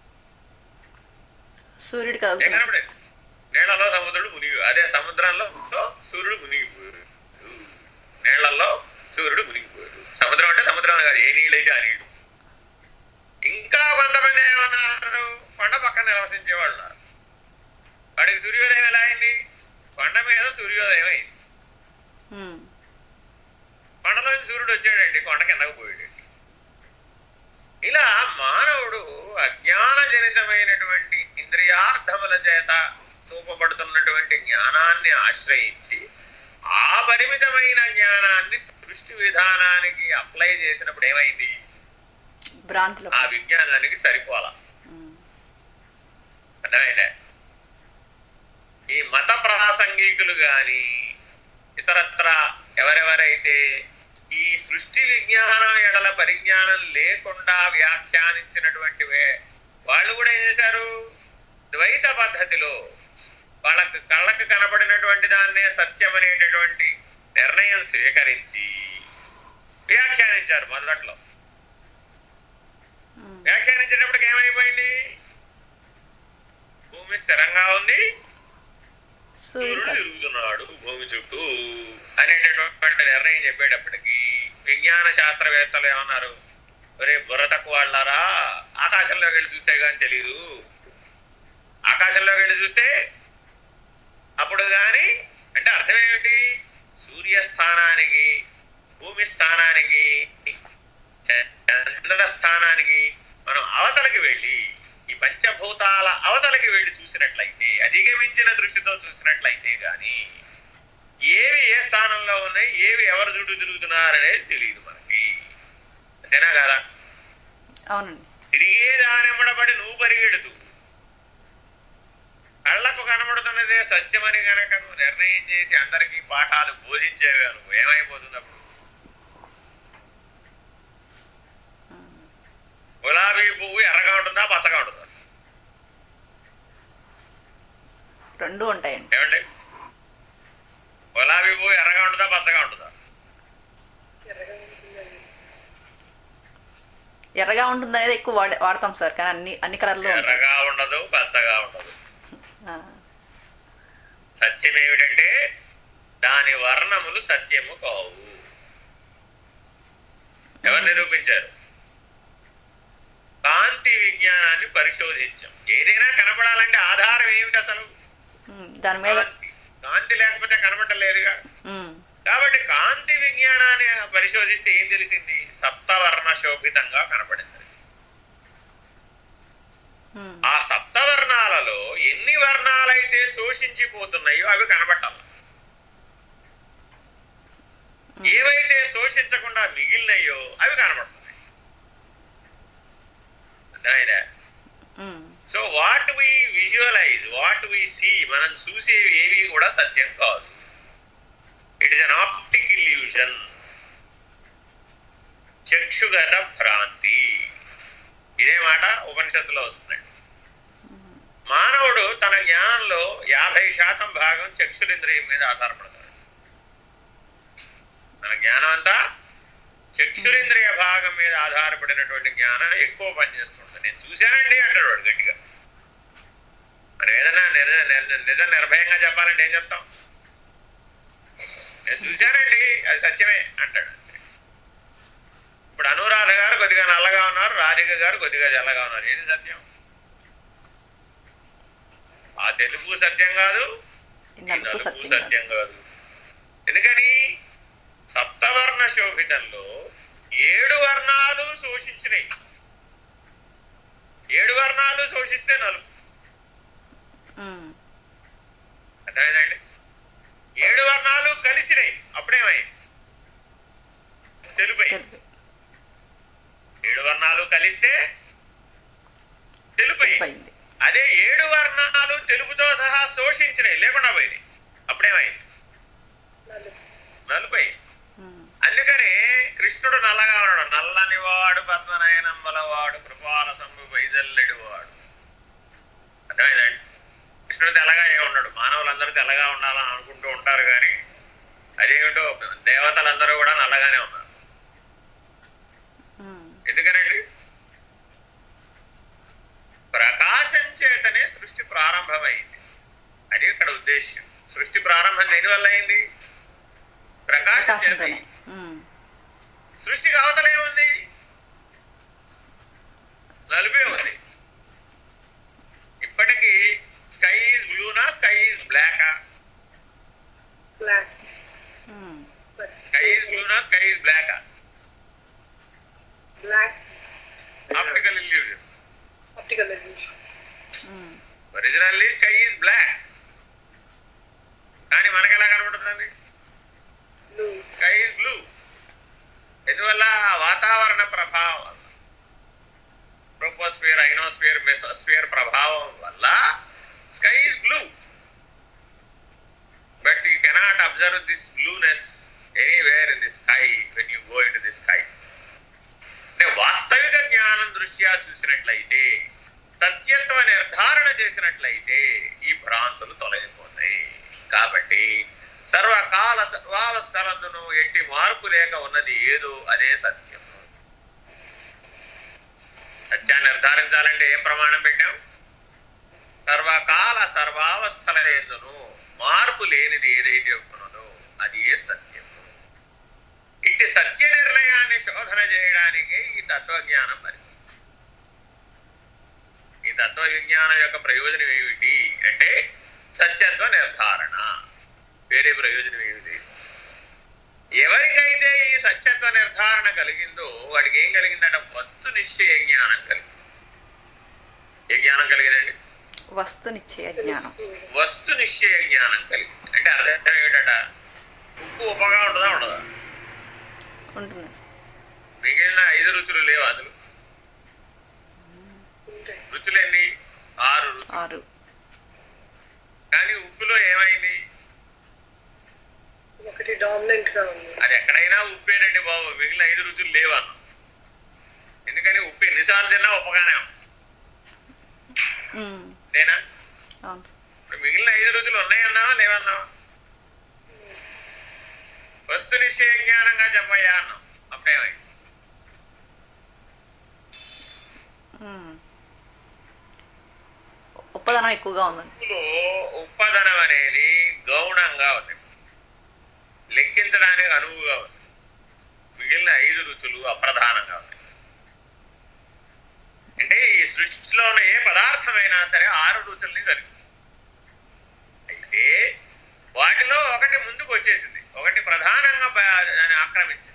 సూర్యుడు ఏం కదులుతున్నాడు కనబడింది నీళ్లలో సముద్రుడు మునిగి అదే సముద్రంలో సూర్యుడు మునిగిపోయాడు నీళ్లలో సూర్యుడు మునిగిపోయాడు సముద్రం అంటే సముద్రం కాదు ఏ నీళ్ళైతే ఆ నీళ్లు ఇంకా కొంతమంది ఏమన్నారు కొండ పక్కన నివసించే వాళ్ళు ఉన్నారు వాడికి సూర్యోదయం ఎలా అయింది కొండ మీద సూర్యోదయం అయింది ఉమ్, కొండలోంచి సూర్యుడు వచ్చాడండి కొండ కిందకు పోయాడండి ఇలా మానవుడు అజ్ఞానజనితమైనటువంటి ఇంద్రియార్థముల చేత చూపబడుతున్నటువంటి జ్ఞానాన్ని ఆశ్రయించి ఆ పరిమితమైన జ్ఞానాన్ని సృష్టి విధానానికి అప్లై చేసినప్పుడు ఏమైంది భ్రాంతిలో ఆ విజ్ఞానానికి సరిపోలా ఉమ్, అర్థమైందా ఈ మత ప్రాసంగికులు గాని ఇతరత్ర ఎవరెవరైతే ఈ సృష్టి విజ్ఞానం ఎడల పరిజ్ఞానం లేకుండా వ్యాఖ్యానించినటువంటి వే- వాళ్ళు కూడా ఏం చేశారు ద్వైత పద్ధతిలో వాళ్ళకు కళ్ళకు కనబడినటువంటి దాన్నే సత్యం అనేటటువంటి నిర్ణయం స్వీకరించి వ్యాఖ్యానించారు మొదట్లో ఉమ్, వ్యాఖ్యానించేటప్పటికి ఏమైపోయింది భూమి స్థిరంగా ఉంది సూర్యుడు సూర్యుడు కాదు. తిరుగుతున్నాడు భూమి చుట్టూ అనేటటువంటి నిర్ణయం చెప్పేటప్పటికి విజ్ఞాన శాస్త్రవేత్తలు ఏమన్నారు ఒరే బుర్ర తక్కువ వాళ్ళారా ఆకాశంలోకి వెళ్ళి చూస్తే కానీ తెలీదు ఆకాశంలోకి వెళ్ళి చూస్తే అప్పుడు గాని అంటే అర్థం ఏమిటి సూర్యస్థానానికి భూమి స్థానానికి చంద్ర స్థానానికి మనం అవతలకి వెళ్ళి ఈ పంచభూతాల అవతలకి వెళ్ళి చూసినట్లయితే అధిగమించిన దృష్టితో చూసినట్లయితే గాని ఏవి ఏ స్థానంలో ఉన్నాయి ఏవి ఎవరు చుట్టూ తిరుగుతున్నారనేది తెలియదు మనకి అంతేనా కదా అవునండి తిరిగే దానెమ్మడబడి నువ్వు పరిగెడుతూ కళ్ళకు కనబడుతున్నదే సత్యమని గనక నువ్వు నిర్ణయం చేసి అందరికీ పాఠాలు బోధించేవే నువ్వు ఏమైపోతుంది అప్పుడు గులాబీ పువ్వు ఎర్రగా ఉంటుందా పచ్చగా ఉంటుందా రెండు ఉంటాయండి ఏమండి గులాబీ పువ్వు ఎర్రగా ఉంటుందా పచ్చగా ఉంటుందా ఎర్రగా ఉంటుంది అనేది ఎక్కువ వాడే వాడతాం సార్ కానీ అన్ని అన్ని కలర్లో ఉంటాయి ఎర్రగా ఉండదు పచ్చగా ఉండదు ఆ, సత్యం ఏమిటంటే దాని వర్ణములు సత్యము కావు ఎవరు నిరూపించారు కాంతి విజ్ఞానాన్ని పరిశోధించాం ఏదైనా కనపడాలంటే ఆధారం ఏమిటి అసలు ఉమ్, దాని మీద కాంతి కాంతి లేకపోతే కనబడలేదుగా ఉమ్, కాబట్టి కాంతి విజ్ఞానాన్ని పరిశోధిస్తే ఏం తెలిసింది సప్తవర్ణ శోభితంగా కనపడింది ఉమ్, ఆ సప్తవర్ణాలలో ఎన్ని వర్ణాలైతే శోషించిపోతున్నాయో అవి కనబట్టాలి ఏవైతే శోషించకుండా మిగిలినాయో అవి కనబడుతున్నాయి అర్థమైందా um, so what we visualise what we see మనం చూసేవి ఏవి కూడా సత్యం కాదు it is an optic illusion చక్షుగత భ్రాంతి ఇదే మాట ఉపనిషత్తులో వస్తుంది మానవుడు తన జ్ఞానంలో యాభై శాతం భాగం చక్షురింద్రియం మీద ఆధారపడతాడు మన జ్ఞానం అంతా చక్షురింద్రియ భాగం మీద ఆధారపడినటువంటి జ్ఞానం ఎక్కువ పనిచేస్తుంది నేను చూశానండి అంటాడు వాడు గట్టిగా మనం ఏదైనా నిజ నిజ- నిజం నిర్భయంగా చెప్పాలంటే ఏం చెప్తాం నేను చూశానండి అది సత్యమే అంటాడు ఇప్పుడు అనురాధ గారు కొద్దిగా నల్లగా ఉన్నారు రాధిక గారు కొద్దిగా తెల్లగా ఉన్నారు ఏది సత్యం ఆ తెలుగు సత్యం కాదు ఈ ఈ నలుపు నలుపు సత్యం కాదు. సత్యం కాదు ఎందుకని సప్తవర్ణ శోభితంలో ఏడు వర్ణాలు శోషించినాయి ఏడు వర్ణాలు శోషిస్తే నలుపు ఉమ్, అర్థమైందండి ఏడు వర్ణాలు కలిసినాయి అప్పుడేమైంది తెలుపై తెలుపు ఏడు వర్ణాలు కలిస్తే తెలుపై పోయింది అదే ఏడు వర్ణాలు తెలుపుతో సహా శోషించినాయి లేకుండా పోయింది అప్పుడేమైంది నలుపై ఉమ్, అందుకనే కృష్ణుడు నల్లగా ఉన్నాడు నల్లని వాడు పద్మనయనంబల వాడు కృపాల సంభు వైజల్లెడు వాడు అర్థమైందండి కృష్ణుడు తెల్లగా ఏ ఉన్నాడు మానవులందరూ తెల్లగా ఉండాలని అనుకుంటూ ఉంటారు కానీ అదేమిటో దేవతలందరూ కూడా నల్లగానే ఉన్నారు ఉమ్, ఎందుకనండి ప్రకాశం చేతనే సృష్టి ప్రారంభమైంది అది ఇక్కడ ఉద్దేశ్యం సృష్టి ప్రారంభం దేనివల్ల అయింది ప్రకాశం చేత ప్రకాశంతోనే ఉమ్, సృష్టికి అవతలేముంది నలుపే ఉంది ఇప్పటికీ స్కై ఈజ్ బ్లూనా స్కై ఈజ్ బ్లాకా Black. ఉమ్, స్కై ఈజ్ బ్లూనా స్కై ఈజ్ బ్లాకా Black. Optical illusion Optical illusion. Um, originally sky is black కానీ మనకి ఎలా కనబడుతుంది Blue. స్కై ఈజ్ బ్లూ ఎందువల్ల ఆ వాతావరణ ప్రభావం ట్రోపోస్ఫియర్ ఐనోస్ఫియర్ మెసోస్ఫియర్ ప్రభావం వల్ల చూసినట్లయితే సత్యత్వ నిర్ధారణ చేసినట్లయితే ఈ భ్రాంతులు తొలగిపోతాయి కాబట్టి సర్వకాల సర్వావస్థలందును ఎట్టి మార్పు లేక ఉన్నది ఏదో అదే సత్యం సత్యాన్ని నిర్ధారించాలంటే ఏం ప్రమాణం పెట్టాం సర్వకాల సర్వావస్థల ఎందును మార్పు లేనిది ఏదైతే ఉన్నదో అది ఏ సత్యము ఇట్టి సత్య నిర్ణయాన్ని శోధన చేయడానికి ఈ తత్వజ్ఞానం మరి ఈ తత్వ విజ్ఞానం యొక్క ప్రయోజనం ఏమిటి అంటే సత్యత్వ నిర్ధారణ వేరే ప్రయోజనం ఏమిటి ఎవరికైతే ఈ సత్యత్వ నిర్ధారణ కలిగిందో వాడికి ఏం కలిగిందంటే వస్తు నిశ్చయ జ్ఞానం కలిగింది ఏ జ్ఞానం కలిగిందండి వస్తు నిశ్చయ జ్ఞానం వస్తు నిశ్చయ జ్ఞానం కలిగింది అంటే అర్థం ఏమిటట ఉప్పు ఉప్పగా ఉంటుందా ఉండదా ఉంటుంది మిగిలిన ఐదు రుచులు లేవు అందులో ఉంటాయి రుచులు ఎన్ని ఆరు రుచులు ఆరు కానీ ఉప్పులో ఏమైంది ఒకటి డామినెంట్ గా ఉంది అది ఎక్కడైనా ఉప్పేనండి బాబు మిగిలిన ఐదు రుచులు లేవన్న ఎందుకని ఉప్పు ఎన్నిసార్లు తిన్నా ఉప్పగానే ఉంది. ఉమ్. నేనా అవును ఇప్పుడు మిగిలిన ఐదు రుచులు ఉన్నాయన్నావా లేవన్నావా వస్తు నిశ్చయ జ్ఞానంగా చెప్పయ్యా అన్నాం అప్పుడేమైంది ఉమ్. ఉప్పదనం ఎక్కువగా ఉందండి ఉప్పులో ఉప్పదనం అనేది గౌణంగా ఉంది లెక్కించడానికి అనువుగా ఉంది మిగిలిన ఐదు రుచులు అప్రధానంగా ఉన్నాయి అంటే ఈ సృష్టిలో ఉన్న ఏ పదార్థమైనా సరే ఆరు రుచుల్ని కలిగి ఉంది. అయితే వాటిలో ఒకటి ముందుకు వచ్చేసింది ఒకటి ప్రధానంగా ప- దాన్ని ఆక్రమించింది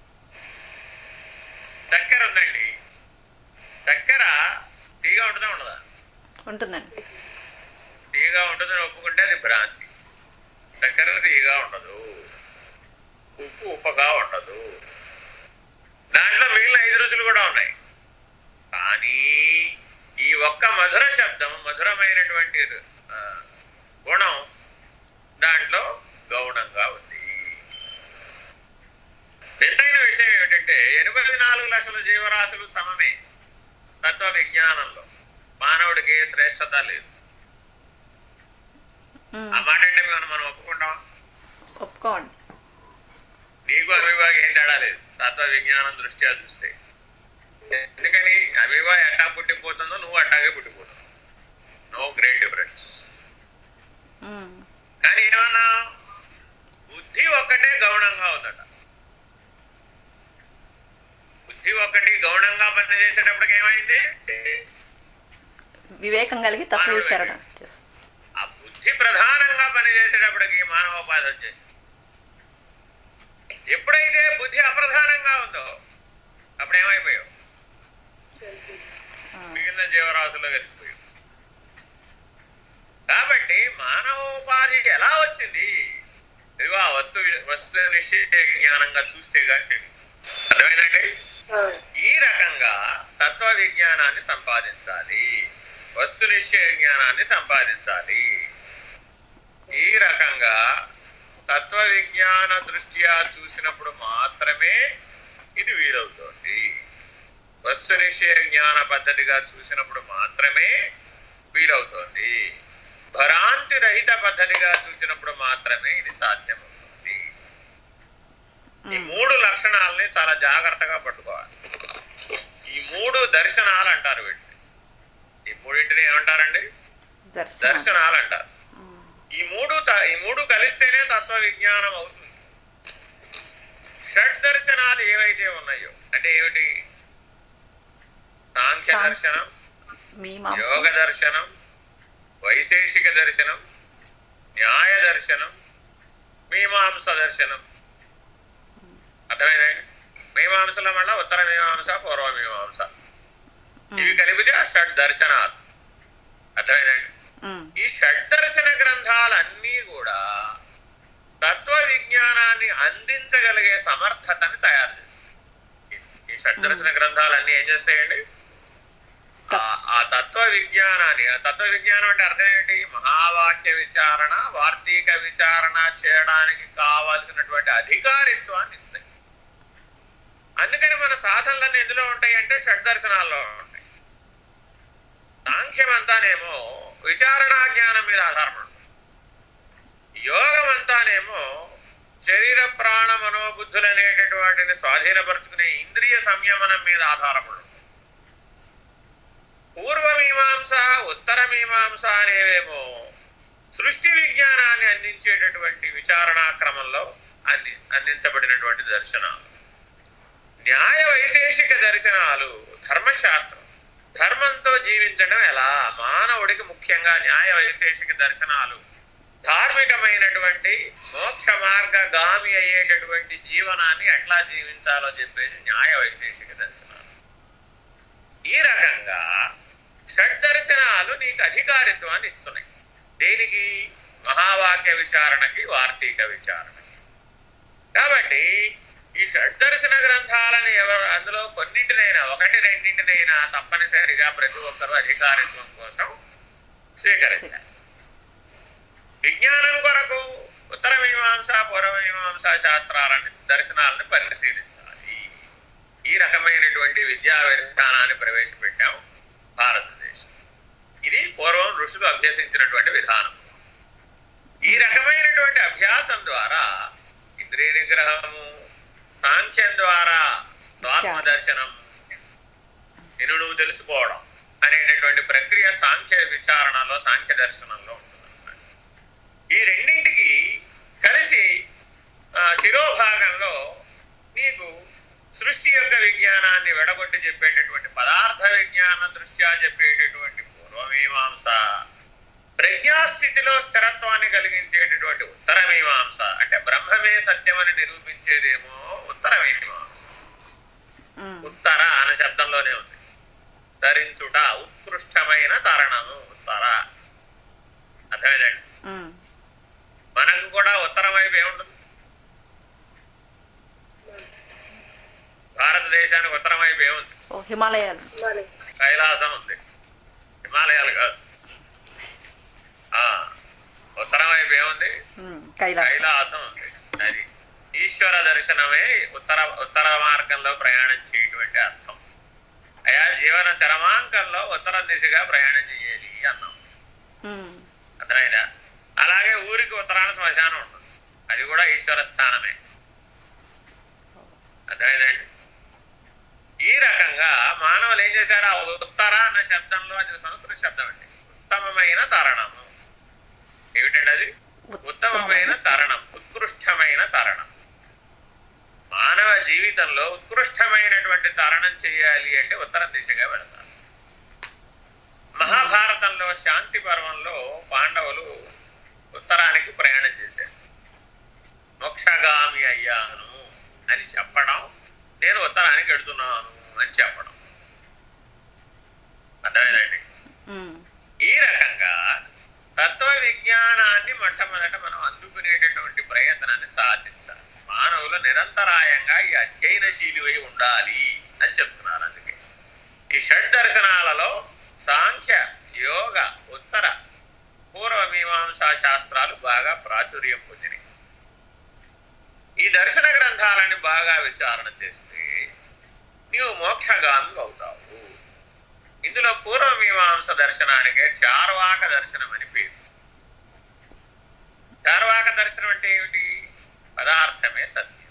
చక్కెర ఉందండి చక్కెర తీగా ఉంటుందా ఉండదా ఉంటుందండి తీయగా ఉంటుందని ఒప్పుకుంటే అది భ్రాంతి చక్కెర తీయగా ఉండదు ఉప్పు ఉప్పగా ఉండదు దాంట్లో మిగిలిన ఐదు రుచులు కూడా ఉన్నాయి కానీ ఈ ఒక్క మధుర శబ్దం మధురమైనటువంటి ఆ, గుణం దాంట్లో గౌణంగా ఉంది వింతైన విషయం ఏమిటంటే ఎనభై నాలుగు లక్షల జీవరాశులు సమమే తత్వ విజ్ఞానంలో మానవుడికి ఏ శ్రేష్టత లేదు ఉమ్. ఆ మాట అంటే మనం మనం ఒప్పుకుంటాం ఒప్పుకోండి నీకు అమీబాకి ఏం తేడా లేదు తత్వ విజ్ఞానం దృష్ట్యా చూస్తే ఎందుకని అమీబా ఎట్టా పుట్టిపోతుందో నువ్వు అట్టాగే పుట్టిపోతావు నో గ్రేట్ డిఫరెన్స్ ఉమ్. కానీ ఏమన్నా బుద్ధి ఒక్కటే గౌణంగా ఉందట బుద్ధి ఒక్కటి గౌణంగా పనిచేసేటప్పటికి ఏమైంది వివేకం కలిగి తత్వ విచారణ చేస్తుంది ఆ బుద్ధి ప్రధానంగా పనిచేసేటప్పటికి మానవోపాధి వచ్చేసింది ఎప్పుడైతే బుద్ధి అప్రధానంగా ఉందో అప్పుడు ఏమైపోయావు ఆ. మిగిలిన జీవరాశుల్లో కలిసిపోయావు కాబట్టి మానవోపాధి ఎలా వచ్చింది ఇదిగో ఆ వస్తు వస్తు నిశ్చయ జ్ఞానంగా చూస్తే కానీ అర్థమైందండి ఆ, ఈ రకంగా తత్వ విజ్ఞానాన్ని సంపాదించాలి వస్తు నిశ్చయ జ్ఞానాన్ని సంపాదించాలి ఈ రకంగా తత్వ విజ్ఞాన దృష్ట్యా చూసినప్పుడు మాత్రమే ఇది వీలవుతోంది వస్తు నిశ్చయ జ్ఞాన పద్ధతిగా చూసినప్పుడు మాత్రమే వీలవుతోంది భ్రాంతి రహిత పద్ధతిగా చూసినప్పుడు మాత్రమే ఇది సాధ్యమవుతుంది ఈ ఉమ్. మూడు లక్షణాలని చాలా జాగ్రత్తగా పట్టుకోవాలి ఈ మూడు దర్శనాలు అంటారు వీటిని ఈ మూడింటిని ఏమంటారండి దర్శనం దర్శనాలు అంటారు ఉమ్. ఈ మూడు త- ఈ మూడు కలిస్తేనే తత్వ విజ్ఞానం అవుతుంది షడ్ దర్శనాలు ఏవైతే ఉన్నాయో అంటే ఏమిటి సాంఖ్య సాంఖ్య. దర్శనం మీమాంస యోగ దర్శనం వైశేషిక దర్శనం న్యాయ దర్శనం మీమాంస దర్శనం అర్థమైందండి మీమాంసల వల్ల ఉత్తర మీమాంస పూర్వ మీమాంస ఇవి ఉమ్. కలిపితే ఆ షడ్ దర్శనాలు అర్థమైందండి ఉమ్. ఈ షడ్దర్శన గ్రంథాలన్నీ కూడా తత్వ విజ్ఞానాన్ని అందించగలిగే సమర్థతని తయారు చేస్తాయి ఈ షడ్దర్శన గ్రంథాలన్నీ ఏం చేస్తాయండి ఆ- ఆ తత్వ విజ్ఞానాన్ని ఆ తత్వ విజ్ఞానం అంటే అర్థం ఏంటి మహావాక్య విచారణ వార్తీక విచారణ చేయడానికి కావాల్సినటువంటి అధికారిత్వాన్ని ఇస్తాయి అందుకని మన సాధనలన్నీ ఎందులో ఉంటాయి అంటే షడ్దర్శనాల్లో ఉంటాయి సాంఖ్యం అంతానేమో విచారణా జ్ఞానం మీద ఆధారపడి ఉంటుంది యోగం అంతానేమో శరీర ప్రాణ మనోబుద్ధులు అనేటటువంటి వాటిని స్వాధీనపరుచుకునే ఇంద్రియ సంయమనం మీద ఆధారపడి ఉంటుంది పూర్వమీమాంస ఉత్తర మీమాంస అనేవేమో సృష్టి విజ్ఞానాన్ని అందించేటటువంటి విచారణా క్రమంలో అంది అందించబడినటువంటి దర్శనాలు న్యాయ వైశేషిక దర్శనాలు ధర్మశాస్త్రం ధర్మంతో జీవించడం ఎలా మానవుడికి ముఖ్యంగా న్యాయ వైశేషిక దర్శనాలు ధార్మికమైనటువంటి మోక్ష మార్గగామి అయ్యేటటువంటి జీవనాన్ని ఎట్లా జీవించాలో చెప్పేసి న్యాయ వైశేషిక దర్శనాలు ఈ రకంగా షడ్దర్శనాలు నీకు అధికారిత్వాన్ని ఇస్తున్నాయి దేనికి మహావాక్య విచారణకి వార్తీక విచారణకి కాబట్టి ఈ షడ్దర్శన గ్రంథాలని ఎవరు అందులో కొన్నింటినైనా ఒకటి రెండింటినైనా తప్పనిసరిగా ప్రతి ఒక్కరూ అధికారిత్వం కోసం స్వీకరించాలి విజ్ఞానం కొరకు ఉత్తర మీమాంస పూర్వ మీమాంస శాస్త్రాలని దర్శనాలను పరిశీలించాలి ఈ రకమైనటువంటి విద్యా విధానాన్ని ప్రవేశపెట్టాం భారతదేశం ఇది పూర్వం ఋషులు అభ్యసించినటువంటి విధానం ఈ రకమైనటువంటి అభ్యాసం ద్వారా ఇంద్రియ నిగ్రహము సాంఖ్యం ద్వారా స్వాత్మ దర్శనం నేను నువ్వు తెలుసుకోవడం అనేటటువంటి ప్రక్రియ సాంఖ్య విచారణలో సాంఖ్య దర్శనంలో ఉంటుందన్నమాట ఈ రెండింటికి కలిసి ఆ, శిరోభాగంలో నీకు సృష్టి యొక్క విజ్ఞానాన్ని వెడగొట్టి చెప్పేటటువంటి పదార్థ విజ్ఞాన దృష్ట్యా చెప్పేటటువంటి పూర్వమీమాంస ప్రజ్ఞాస్థితిలో స్థిరత్వాన్ని కలిగించేటటువంటి ఉత్తర మీమాంస అంటే బ్రహ్మమే సత్యమని నిరూపించేదేమో ఉత్తర మీమాంస ఉమ్, ఉత్తర అనే శబ్దంలోనే ఉంది ధరించుట ఉత్కృష్టమైన తరణము ఉత్తర అర్థమైందండి ఉమ్, మనకు కూడా ఉత్తరం వైపు ఏముంటుంది భారతదేశానికి ఉత్తరం వైపు ఏముంది ఓ హిమాలయాలు మరి కైలాసం ఉంది హిమాలయాలు కాదు ఆ, ఉత్తరం వైపు ఏముంది ఉమ్, కైలాసం కైలాసం ఉంది అది ఈశ్వర దర్శనమే ఉత్తర ఉత్తర మార్గంలో ప్రయాణం చేయటువంటి అర్థం అయా జీవన చరమాంకంలో ఉత్తర దిశగా ప్రయాణం చేయాలి అన్నాం ఉమ్, అర్థమైందా అలాగే ఊరికి ఉత్తరాన శ్మశానం ఉంటుంది అది కూడా ఈశ్వర స్థానమే అర్థమైందండి ఈ రకంగా మానవులు ఏం చేశారు ఆ ఉత్తర అన్న శబ్దంలో అది సంస్కృత శబ్దం అండి ఉత్తమమైన తరణము ఏమిటండి అది ఉత్తమమైన తరణం ఉత్కృష్టమైన తరణం మానవ జీవితంలో ఉత్కృష్టమైనటువంటి తరణం చేయాలి అంటే ఉత్తర దిశగా వెళతారు మహాభారతంలో శాంతి పర్వంలో పాండవులు ఉత్తరానికి ప్రయాణం చేశారు మోక్షగామి అయ్యాను అని చెప్పడం నేను ఉత్తరానికి వెడుతున్నాను అని చెప్పడం అర్థమైందండి ఉమ్, ఈ రకంగా తత్వ విజ్ఞానాన్ని మొట్టమొదట మనం అందుకునేటటువంటి ప్రయత్నాన్ని సాధించాలి మానవులు నిరంతరాయంగా ఈ అధ్యయనశీలివై ఉండాలి అని చెప్తున్నారు అందుకే ఈ షడ్ దర్శనాలలో సాంఖ్య యోగ ఉత్తర పూర్వ మీమాంసా శాస్త్రాలు బాగా ప్రాచుర్యం పొందినాయి ఈ దర్శన గ్రంథాలని బాగా విచారణ చేస్తే నీవు మోక్షగామి అవుతావు ఇందులో పూర్వమీమాంస దర్శనానికే చార్వాక దర్శనం అని పేరు చార్వాక దర్శనం అంటే ఏమిటి పదార్థమే సత్యం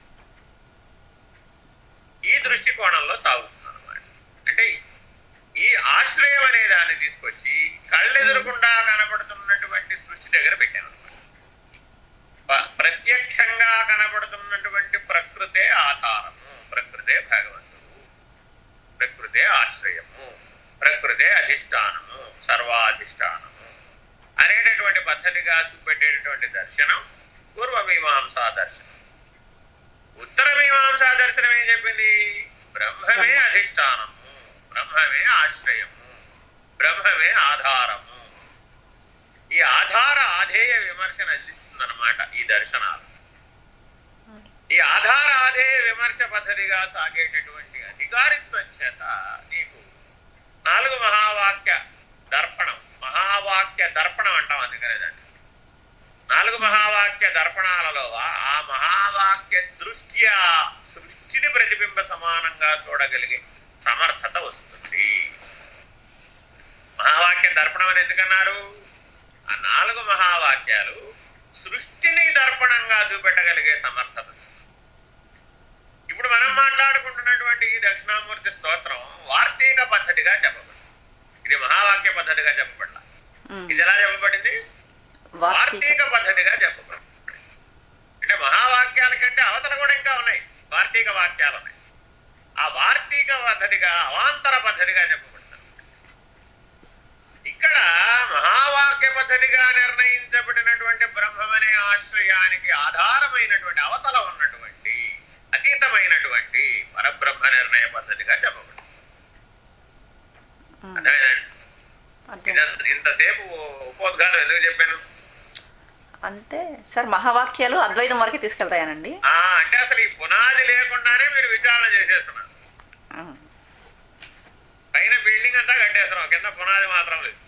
ఈ దృష్టికోణంలో సాగుతుంది అనమాట అంటే ఈ ఆశ్రయం అనే దాన్ని తీసుకొచ్చి కళ్ళెదురకుండా కనబడుతున్నటువంటి సృష్టి దగ్గర పెట్టామన్నమాట ప- ప్రత్యక్షంగా కనబడుతున్నటువంటి ప్రకృతే ఆధారము ప్రకృతే భగవంతుడు ప్రకృతే ఆశ్రయము ప్రకృతే అధిష్టానము సర్వాధిష్టానము అనేటటువంటి పద్ధతిగా చూపెట్టేటటువంటి దర్శనం పూర్వమీమాంసా దర్శనం ఉత్తర మీమాంసా దర్శనం ఏం చెప్పింది బ్రహ్మమే అధిష్టానము బ్రహ్మమే ఆశ్రయము బ్రహ్మమే ఆధారము ఈ ఆధార ఆధేయ విమర్శను అందిస్తుందన్నమాట ఈ దర్శనాలు ఈ ఆధార ఆధేయ విమర్శ పద్ధతిగా సాగేటటువంటి అధికారిత్వం చేత నీకు నాలుగు మహావాక్య దర్పణం మహావాక్య దర్పణం అంటాం అందుకనే దాన్ని నాలుగు మహావాక్య దర్పణాలలో ఆ- ఆ మహావాక్య దృష్ట్యా సృష్టిని ప్రతిబింబ సమానంగా చూడగలిగే సమర్థత వస్తుంది ఎందుకన్నారు ఆ నాలుగు మహావాక్యాలు సృష్టిని దర్పణంగా చూపెట్టగలిగే సమర్థత ఇప్పుడు మనం మాట్లాడుకుంటున్నటువంటి ఈ దక్షిణామూర్తి స్తోత్రం వార్తీక పద్ధతిగా చెప్పబడింది ఇది మహావాక్య పద్ధతిగా చెప్పబడాల ఉమ్. ఇది ఎలా చెప్పబడింది వార్తీక వార్తీక పద్ధతిగా చెప్పబడింది అంటే మహావాక్యాల కంటే అవతల కూడా ఇంకా ఉన్నాయి వార్తీక వాక్యాలు ఉన్నాయి ఆ వార్తీక పద్ధతిగా అవాంతర పద్ధతిగా చెప్పబడుతుంది ఇక్కడ మహావాక్య పద్ధతిగా నిర్ణయించబడినటువంటి బ్రహ్మమనే ఆశ్రయానికి ఆధారమైనటువంటి అవతల ఉన్నటువంటి అతీతమైనటువంటి పరబ్రహ్మ నిర్ణయ పద్ధతిగా చెప్పబడింది ఉమ్. అర్థమైందండి అంతే ఇదంత- ఇంతసేపు ఉపోద్ఘాతం ఎందుకు చెప్పాను అంటే సార్ మహావాక్యాలు అద్వైతం వరకే తీసుకెళ్తాయనండి ఆ అంటే అసలు ఈ పునాది లేకుండానే మీరు విచారణ చేసేస్తున్నారు ఉమ్. పైన బిల్డింగ్ అంతా కట్టేస్తున్నాం కింద పునాది మాత్రం లేదు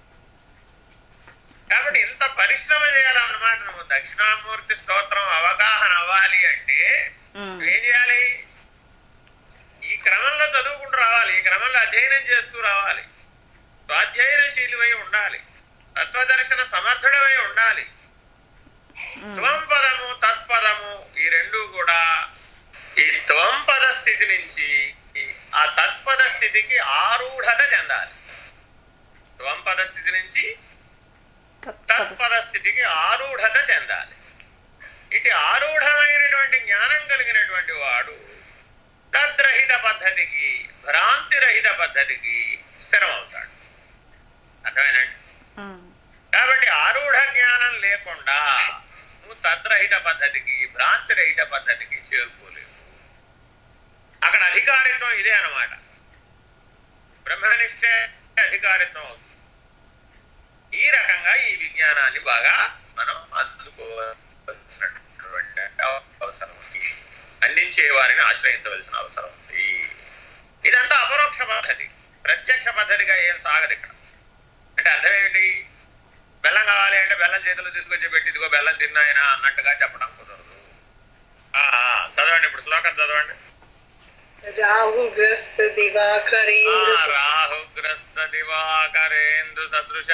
కాబట్టి ఇంత పరిశ్రమ చేయాలన్నమాట నువ్వు దక్షిణామూర్తి స్తోత్రం అవగాహన అవ్వాలి అంటే ఉమ్. ఏం చేయాలి ఈ క్రమంలో చదువుకుంటూ రావాలి ఈ క్రమంలో అధ్యయనం చేస్తూ రావాలి స్వాధ్యయనశీలివై ఉండాలి తత్వదర్శన సమర్థుడవై ఉండాలి ఉమ్. త్వం పదము తత్పదము ఈ రెండు కూడా ఈ త్వం పద స్థితి నుంచి ఆ తత్పద స్థితికి ఆరూఢత చెందాలి త్వం పద స్థితి నుంచి తత్పద తత్పద స్థితికి ఆరూఢత చెందాలి ఇటు ఆరూఢమైనటువంటి జ్ఞానం కలిగినటువంటి వాడు తద్రహిత పద్ధతికి భ్రాంతిరహిత పద్ధతికి స్థిరమవుతాడు అర్థమేనండి ఉమ్. కాబట్టి ఆరూఢ జ్ఞానం లేకుండా నువ్వు తద్రహిత పద్ధతికి భ్రాంతిరహిత పద్ధతికి చేరుకోలేవు అక్కడ అధికారిత్వం ఇదే అన్నమాట బ్రహ్మనిష్టే అధికారిత్వం అవుతుంది ఈ రకంగా ఈ విజ్ఞానాన్ని బాగా మనం అందుకోవాల్సినటువంటి అవసరం ఉంది అందించే వారిని ఆశ్రయించవలసిన అవసరం ఉంది ఇదంతా అపరోక్ష పద్ధతి ప్రత్యక్ష పద్ధతిగా ఏం సాగదు ఇక్కడ అంటే అర్థం ఏమిటి బెల్లం కావాలి అంటే బెల్లం చేతిలో తీసుకొచ్చి పెట్టి ఇదిగో బెల్లం తిన్నాయన అన్నట్టుగా చెప్పడం కుదరదు ఆ, ఆ, చదవండి ఇప్పుడు శ్లోకం చదవండి రాహుగ్రస్త దివాకరేంద్ర ఆ, రాహుగ్రస్త దివాకరేందు సదృశ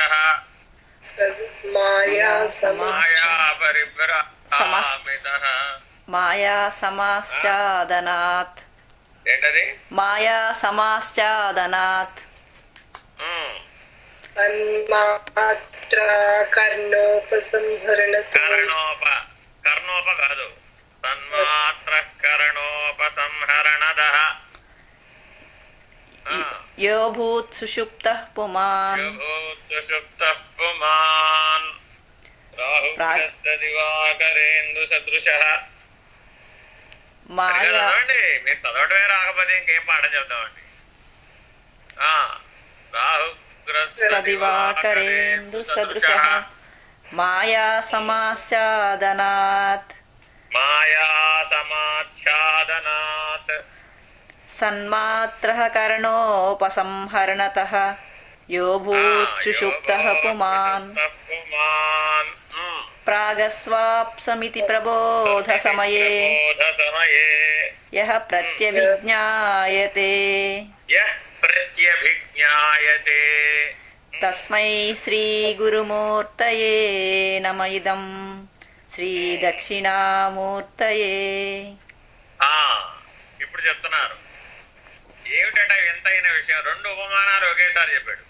మాయా సమా మాయా పరిభ్రమిత మాయా సమాశ్చాదనాత్ ఏంటది మాయా సమాశ్చాదనాత్ ఉమ్, తన్మాత్ర కర్ణోపసంహరణ కర్ణోప కర్ణోప కాదు తన్మాత్ర కరణోపసంహరణద యో భూత్ సుషుప్త పుమాన్ సుషుప్త పుమాన్ రాహుగ్రస్త దివాకరేందు సదృశ మాయా చదవండి మీరు చదవడమే రాకపోతే ఇంకేం పాఠం చెప్తామండి ఆ, రాహుగ్రస్త దివాకరేందు సదృశ మాయా సమాశ్చాదనాత్ మాయా సమాచ్ఛాదనాత్ సన్మాత్ర కర్ణోపసంహరణత యో భూత్ సుషుప్త పుమాన్ పుమాన్ ఉమ్. ప్రాగస్వాప్సమితి ప్రబోధ సమయే ప్రబోధ సమయే యః ప్రత్యభిజ్ఞాయతే యః ప్రత్యభిజ్ఞాయతే తస్మై శ్రీ గురుమూర్తయే నమ ఇదం శ్రీ దక్షిణామూర్తయే ఆ ఇప్పుడు చెప్తున్నారు ఏమిటట వింతైన విషయం రెండు ఉపమానాలు ఒకేసారి చెప్పాడు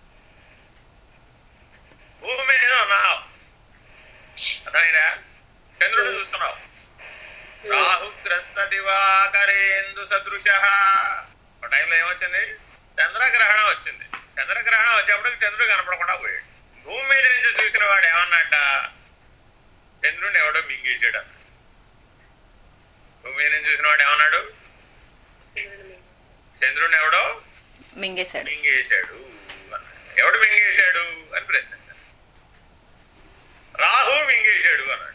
భూమి మీద ఉన్నావు అర్థమైనా చంద్రుడు చూస్తున్నావు రాహుగ్రస్త దివాకరేందు సదృశ ఒక టైంలో ఏమొచ్చింది చంద్రగ్రహణం వచ్చింది చంద్రగ్రహణం వచ్చేప్పటికి చంద్రుడు కనపడకుండా పోయాడు భూమి మీద నుంచి చూసిన వాడు ఏమన్నట్ట చంద్రుడిని ఎవడో మింగేసాడు అన్నాడు. భూమి మీద నుంచి చూసిన వాడు ఏమన్నాడు చంద్రుడిని ఎవడో మింగేశాడు మింగేశాడు అన్నాడు. ఎవడు మింగేశాడు అని ప్రశ్నించాడు రాహు మింగేశాడు అన్నాడు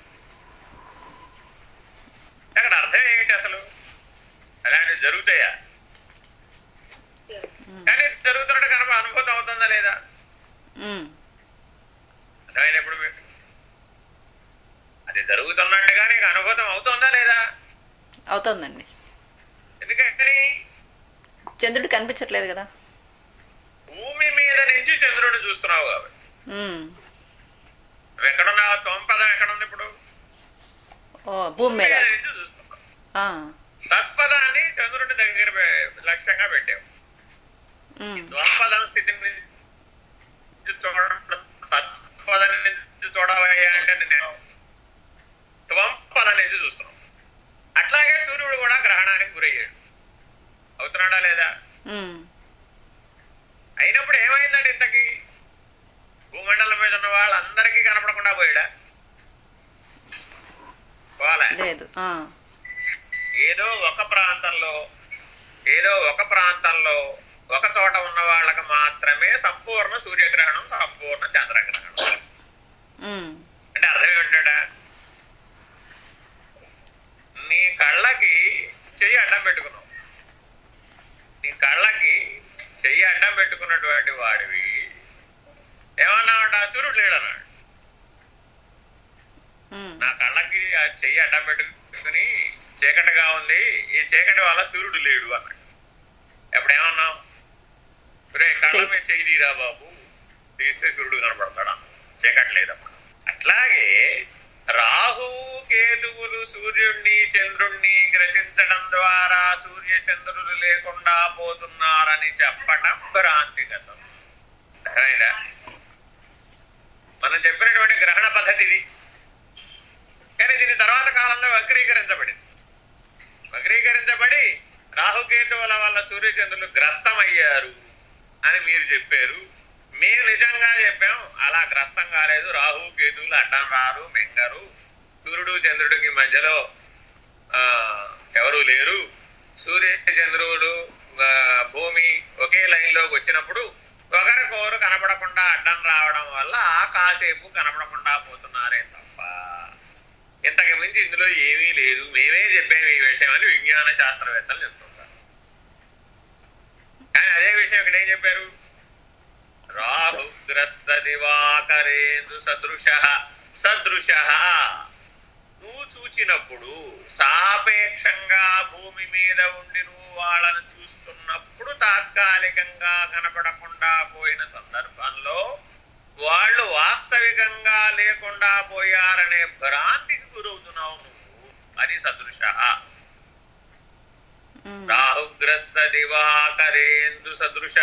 అక్కడ అర్థం ఏమిటి అసలు అలాంటివి జరుగుతాయా కానీ జరుగుతున్నట్టు కనుక అనుభూతం అవుతుందా లేదా ఉమ్, అర్థమైనప్పుడు మీకు అది జరుగుతున్నట్టుగా నీకు అనుభూతం అవుతుందా లేదా అవుతుందండి ఎందుకని చంద్రుడు కనిపించట్లేదు కదా భూమి మీద నుంచి చంద్రుడిని చూస్తున్నావు కాబట్టి ఉమ్. నువ్వు ఎక్కడున్నావు తొంపదం ఎక్కడుంది ఇప్పుడు ఓ భూమి మీద నుంచి చూస్తున్నావు ఆ. తత్పదాన్ని చంద్రుడి దగ్గర పె- లక్ష్యంగా పెట్టావు ఉమ్. త్వపదం స్థితిని నుంచి చూడడం తత్పదం నుంచి చూడవయ్యా అంటే నేను త్వంపదం నుంచి చూస్తున్నాం అట్లాగే సూర్యుడు కూడా గ్రహణానికి గురయ్యాడు అవుతున్నాడా లేదా ఉమ్. అయినప్పుడు ఏమైందండి ఇంతకి భూమండలం మీద ఉన్న వాళ్ళందరికీ కనపడకుండా పోయాడా పోలే లేదు ఆ. ఏదో ఒక ప్రాంతంలో ఏదో ఒక ప్రాంతంలో ఒక చోట ఉన్న వాళ్ళకి మాత్రమే సంపూర్ణ సూర్యగ్రహణం సంపూర్ణ చంద్రగ్రహణం ఉమ్. అంటే అర్థం ఏమిటా నీ కళ్ళకి చెయ్యి అడ్డం పెట్టుకున్నావు నీ కళ్ళకి చెయ్యి అడ్డం పెట్టుకున్నటువంటి వాడివి ఏమన్నావంట సూర్యుడు లేడన్నాడు ఉమ్. నా కళ్ళకి ఆ చెయ్యి అడ్డం పెట్టుకుని చీకటిగా ఉంది ఈ చీకటి వల్ల సూర్యుడు లేడు అన్నాడు ఎప్పుడు ఏమన్నావు రే కళ్ళ చెయ్యి- మీద చెయ్యి తీరా బాబు తీస్తే సూర్యుడు కనపడతాడా చీకటి లేదప్పుడు అట్లాగే రాహువు కేతువులు సూర్యుణ్ణి చంద్రుణ్ణి గ్రసించడం ద్వారా సూర్య చంద్రులు లేకుండా పోతున్నారని చెప్పడం భ్రాంతిగతం అర్థమైందా మనం చెప్పినటువంటి గ్రహణ పద్ధతి ఇది కానీ దీని తర్వాత కాలంలో వక్రీకరించబడింది వక్రీకరించబడి రాహుకేతువుల వల్ల సూర్యచంద్రులు గ్రస్తమయ్యారు అని మీరు చెప్పారు మేము నిజంగా చెప్పాం అలా గ్రస్తం కాలేదు రాహు కేతువులు అడ్డం రారు మెంగరు సూర్యుడు చంద్రుడికి మధ్యలో ఆ ఎవరు లేరు సూర్య చంద్రుడు ఆ, భూమి ఒకే లైన్ లోకి వచ్చినప్పుడు ఒకరికొకరు కనపడకుండా అడ్డం రావడం వల్ల కాసేపు కనపడకుండా పోతున్నారే తప్ప ఇంతకు మించి ఇందులో ఏమీ లేదు మేమే చెప్పాము ఈ విషయం అని విజ్ఞాన శాస్త్రవేత్తలు చెప్తుంటారు కానీ అదే విషయం ఇక్కడ ఏం చెప్పారు రాహుగ్రస్త దివాకరేందు సదృశ సదృశ నువ్వు చూచినప్పుడు సాపేక్షంగా భూమి మీద ఉండి నువ్వు వాళ్ళని చూస్తున్నప్పుడు తాత్కాలికంగా కనపడకుండా పోయిన సందర్భంలో వాళ్ళు వాస్తవికంగా లేకుండా పోయారనే భ్రాంతికి గురవుతున్నావు నువ్వు అది సదృశ ఉమ్. రాహుగ్రస్త దివాకరేందు సదృశ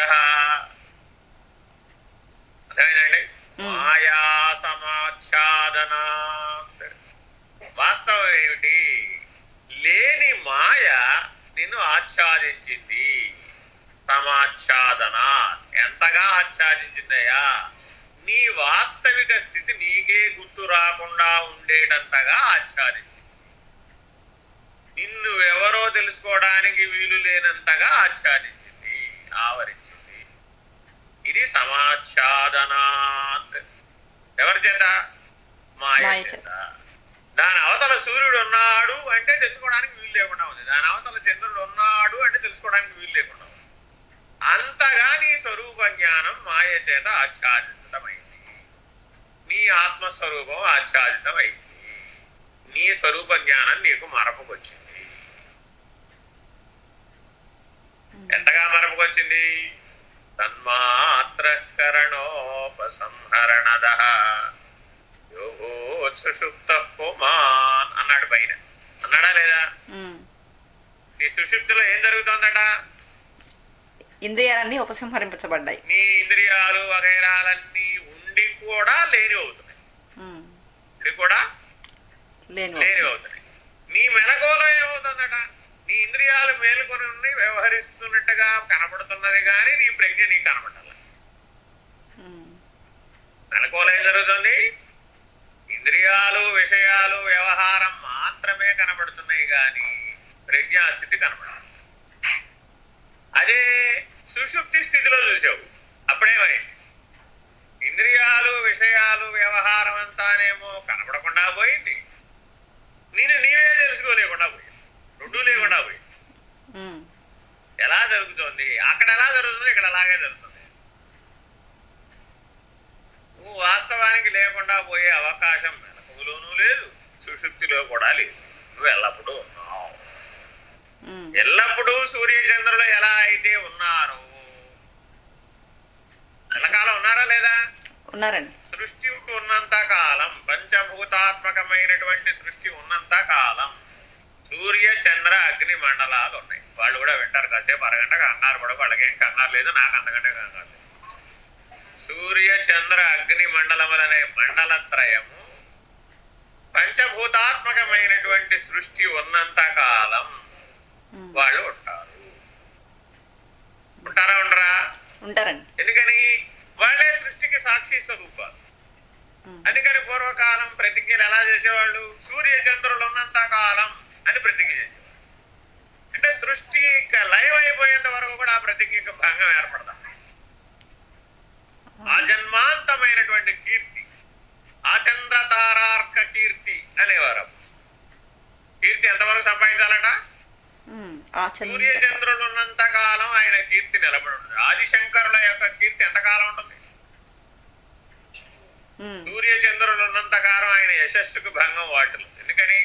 అర్థమైందండి మ్మ్. మాయా సమాచ్ఛాదనాత్ వాస్తవం ఏమిటి లేని మాయ నిన్ను ఆచ్ఛాదించింది సమాచ్ఛాదన ఎంతగా ఆచ్ఛాదించిందయ్యా నీ వాస్తవిక స్థితి నీకే గుర్తు రాకుండా ఉండేటంతగా ఆచ్ఛాదించింది నిన్ను ఎవరో తెలుసుకోవడానికి వీలు లేనంతగా ఆచ్ఛాదించింది ఆవరించింది ఇది సమాచ్ఛాదనాత్ ఎవరి చేత మాయ మాయ చేత చేత. దాని అవతల సూర్యుడు ఉన్నాడు అంటే తెలుసుకోవడానికి వీలు లేకుండా ఉంది దాని అవతల చంద్రుడు ఉన్నాడు అంటే తెలుసుకోవడానికి వీలు లేకుండా ఉంది అంతగా నీ స్వరూప జ్ఞానం మాయ చేత ఆచ్ఛాదితమైంది నీ ఆత్మస్వరూపం ఆచ్ఛాదితమైంది నీ స్వరూప జ్ఞానం నీకు మరపుకొచ్చింది ఎంతగా మరపుకొచ్చింది తన్మాత్ర కరణోపసంహరణద యోగోత్సుషుప్త పుమాన్ అన్నాడు పైన అన్నాడా లేదా ఉమ్. నీ సుషుప్తిలో ఏం జరుగుతోందట ఇంద్రియాలన్నీ ఉపసంహరింపబడ్డాయి నీ ఇంద్రియాలు వగైరాలన్నీ ఉండి కూడా లేని అవుతున్నాయి ఉమ్. ఉండి కూడా లేని లేని అవుతున్నాయి నీ మెలకువలో ఏమవుతుందట నీ ఇంద్రియాలు మేలుకొని ఉండి వ్యవహరిస్తున్నట్టుగా కనపడుతున్నది కానీ నీ ప్రజ్ఞ నీకు కనపడాలి ఉమ్. మెలకువలో ఏం జరుగుతుంది ఇంద్రియాలు విషయాలు వ్యవహారం మాత్రమే కనబడుతున్నాయి కానీ ప్రజ్ఞాస్థితి కనబడాలి అదే సుషుప్తి స్థితిలో చూసావు అప్పుడేమైంది ఇంద్రియాలు విషయాలు వ్యవహారం అంతానేమో కనబడకుండా పోయింది నేను నీవే తెలుసుకోలేకుండా పోయింది రెండు లేకుండా పోయింది ఉమ్. ఎలా జరుగుతోంది అక్కడ ఎలా జరుగుతుంది ఇక్కడ అలాగే జరుగుతుంది నువ్వు వాస్తవానికి లేకుండా పోయే అవకాశం మెలకువలోనూ లేదు సుషుప్తిలో కూడా లేదు నువ్వు ఎల్లప్పుడూ ఉన్నావు ఉమ్. ఎల్లప్పుడూ సూర్యచంద్రులు ఎలా అయితే ఉన్నారో ఉన్నారండి సృష్టి ఉన్నంత కాలం పంచభూతాత్మకమైనటువంటి సృష్టి ఉన్నంత కాలం సూర్య చంద్ర అగ్ని మండలాలు ఉన్నాయి వాళ్ళు కూడా వింటారు కాసేపు అరగంట కంగారు పడకు వాళ్ళకేం కంగారు లేదు నాకు అంతకంటే కంగారు లేదు సూర్య చంద్ర అగ్ని మండలములనే మండలత్రయము పంచభూతాత్మకమైనటువంటి సృష్టి ఉన్నంత కాలం ఉమ్. వాళ్ళు ఉంటారు ఉంటారా ఉండరా ఉంటారండి ఎందుకని వాళ్ళే సృష్టికి సాక్షి స్వరూపాలు ఉమ్. అందుకని పూర్వకాలం ప్రతిజ్ఞలు ఎలా చేసేవాళ్ళు సూర్య చంద్రులు ఉన్నంత కాలం అని ప్రతిజ్ఞ చేసేవాళ్ళు అంటే సృష్టి ఇక లయం అయిపోయేంత వరకు కూడా ఆ ప్రతిజ్ఞకు భంగం ఏర్పడతాం ఆ జన్మాంతమైనటువంటి కీర్తి ఆ చంద్ర తారార్క కీర్తి అనేవారు అప్పుడు. కీర్తి ఎంతవరకు సంపాదించాలట ఉమ్. ఆ సూర్య చంద్ర చంద్రులు ఉన్నంత కాలం ఆయన కీర్తి నిలబడి ఉంటుంది ఆదిశంకరుల యొక్క కీర్తి ఎంతకాలం ఉంటుంది ఉమ్. సూర్య చంద్రులు ఉన్నంత కాలం ఆయన యశస్సుకు భంగం వాటిల్ ఎందుకని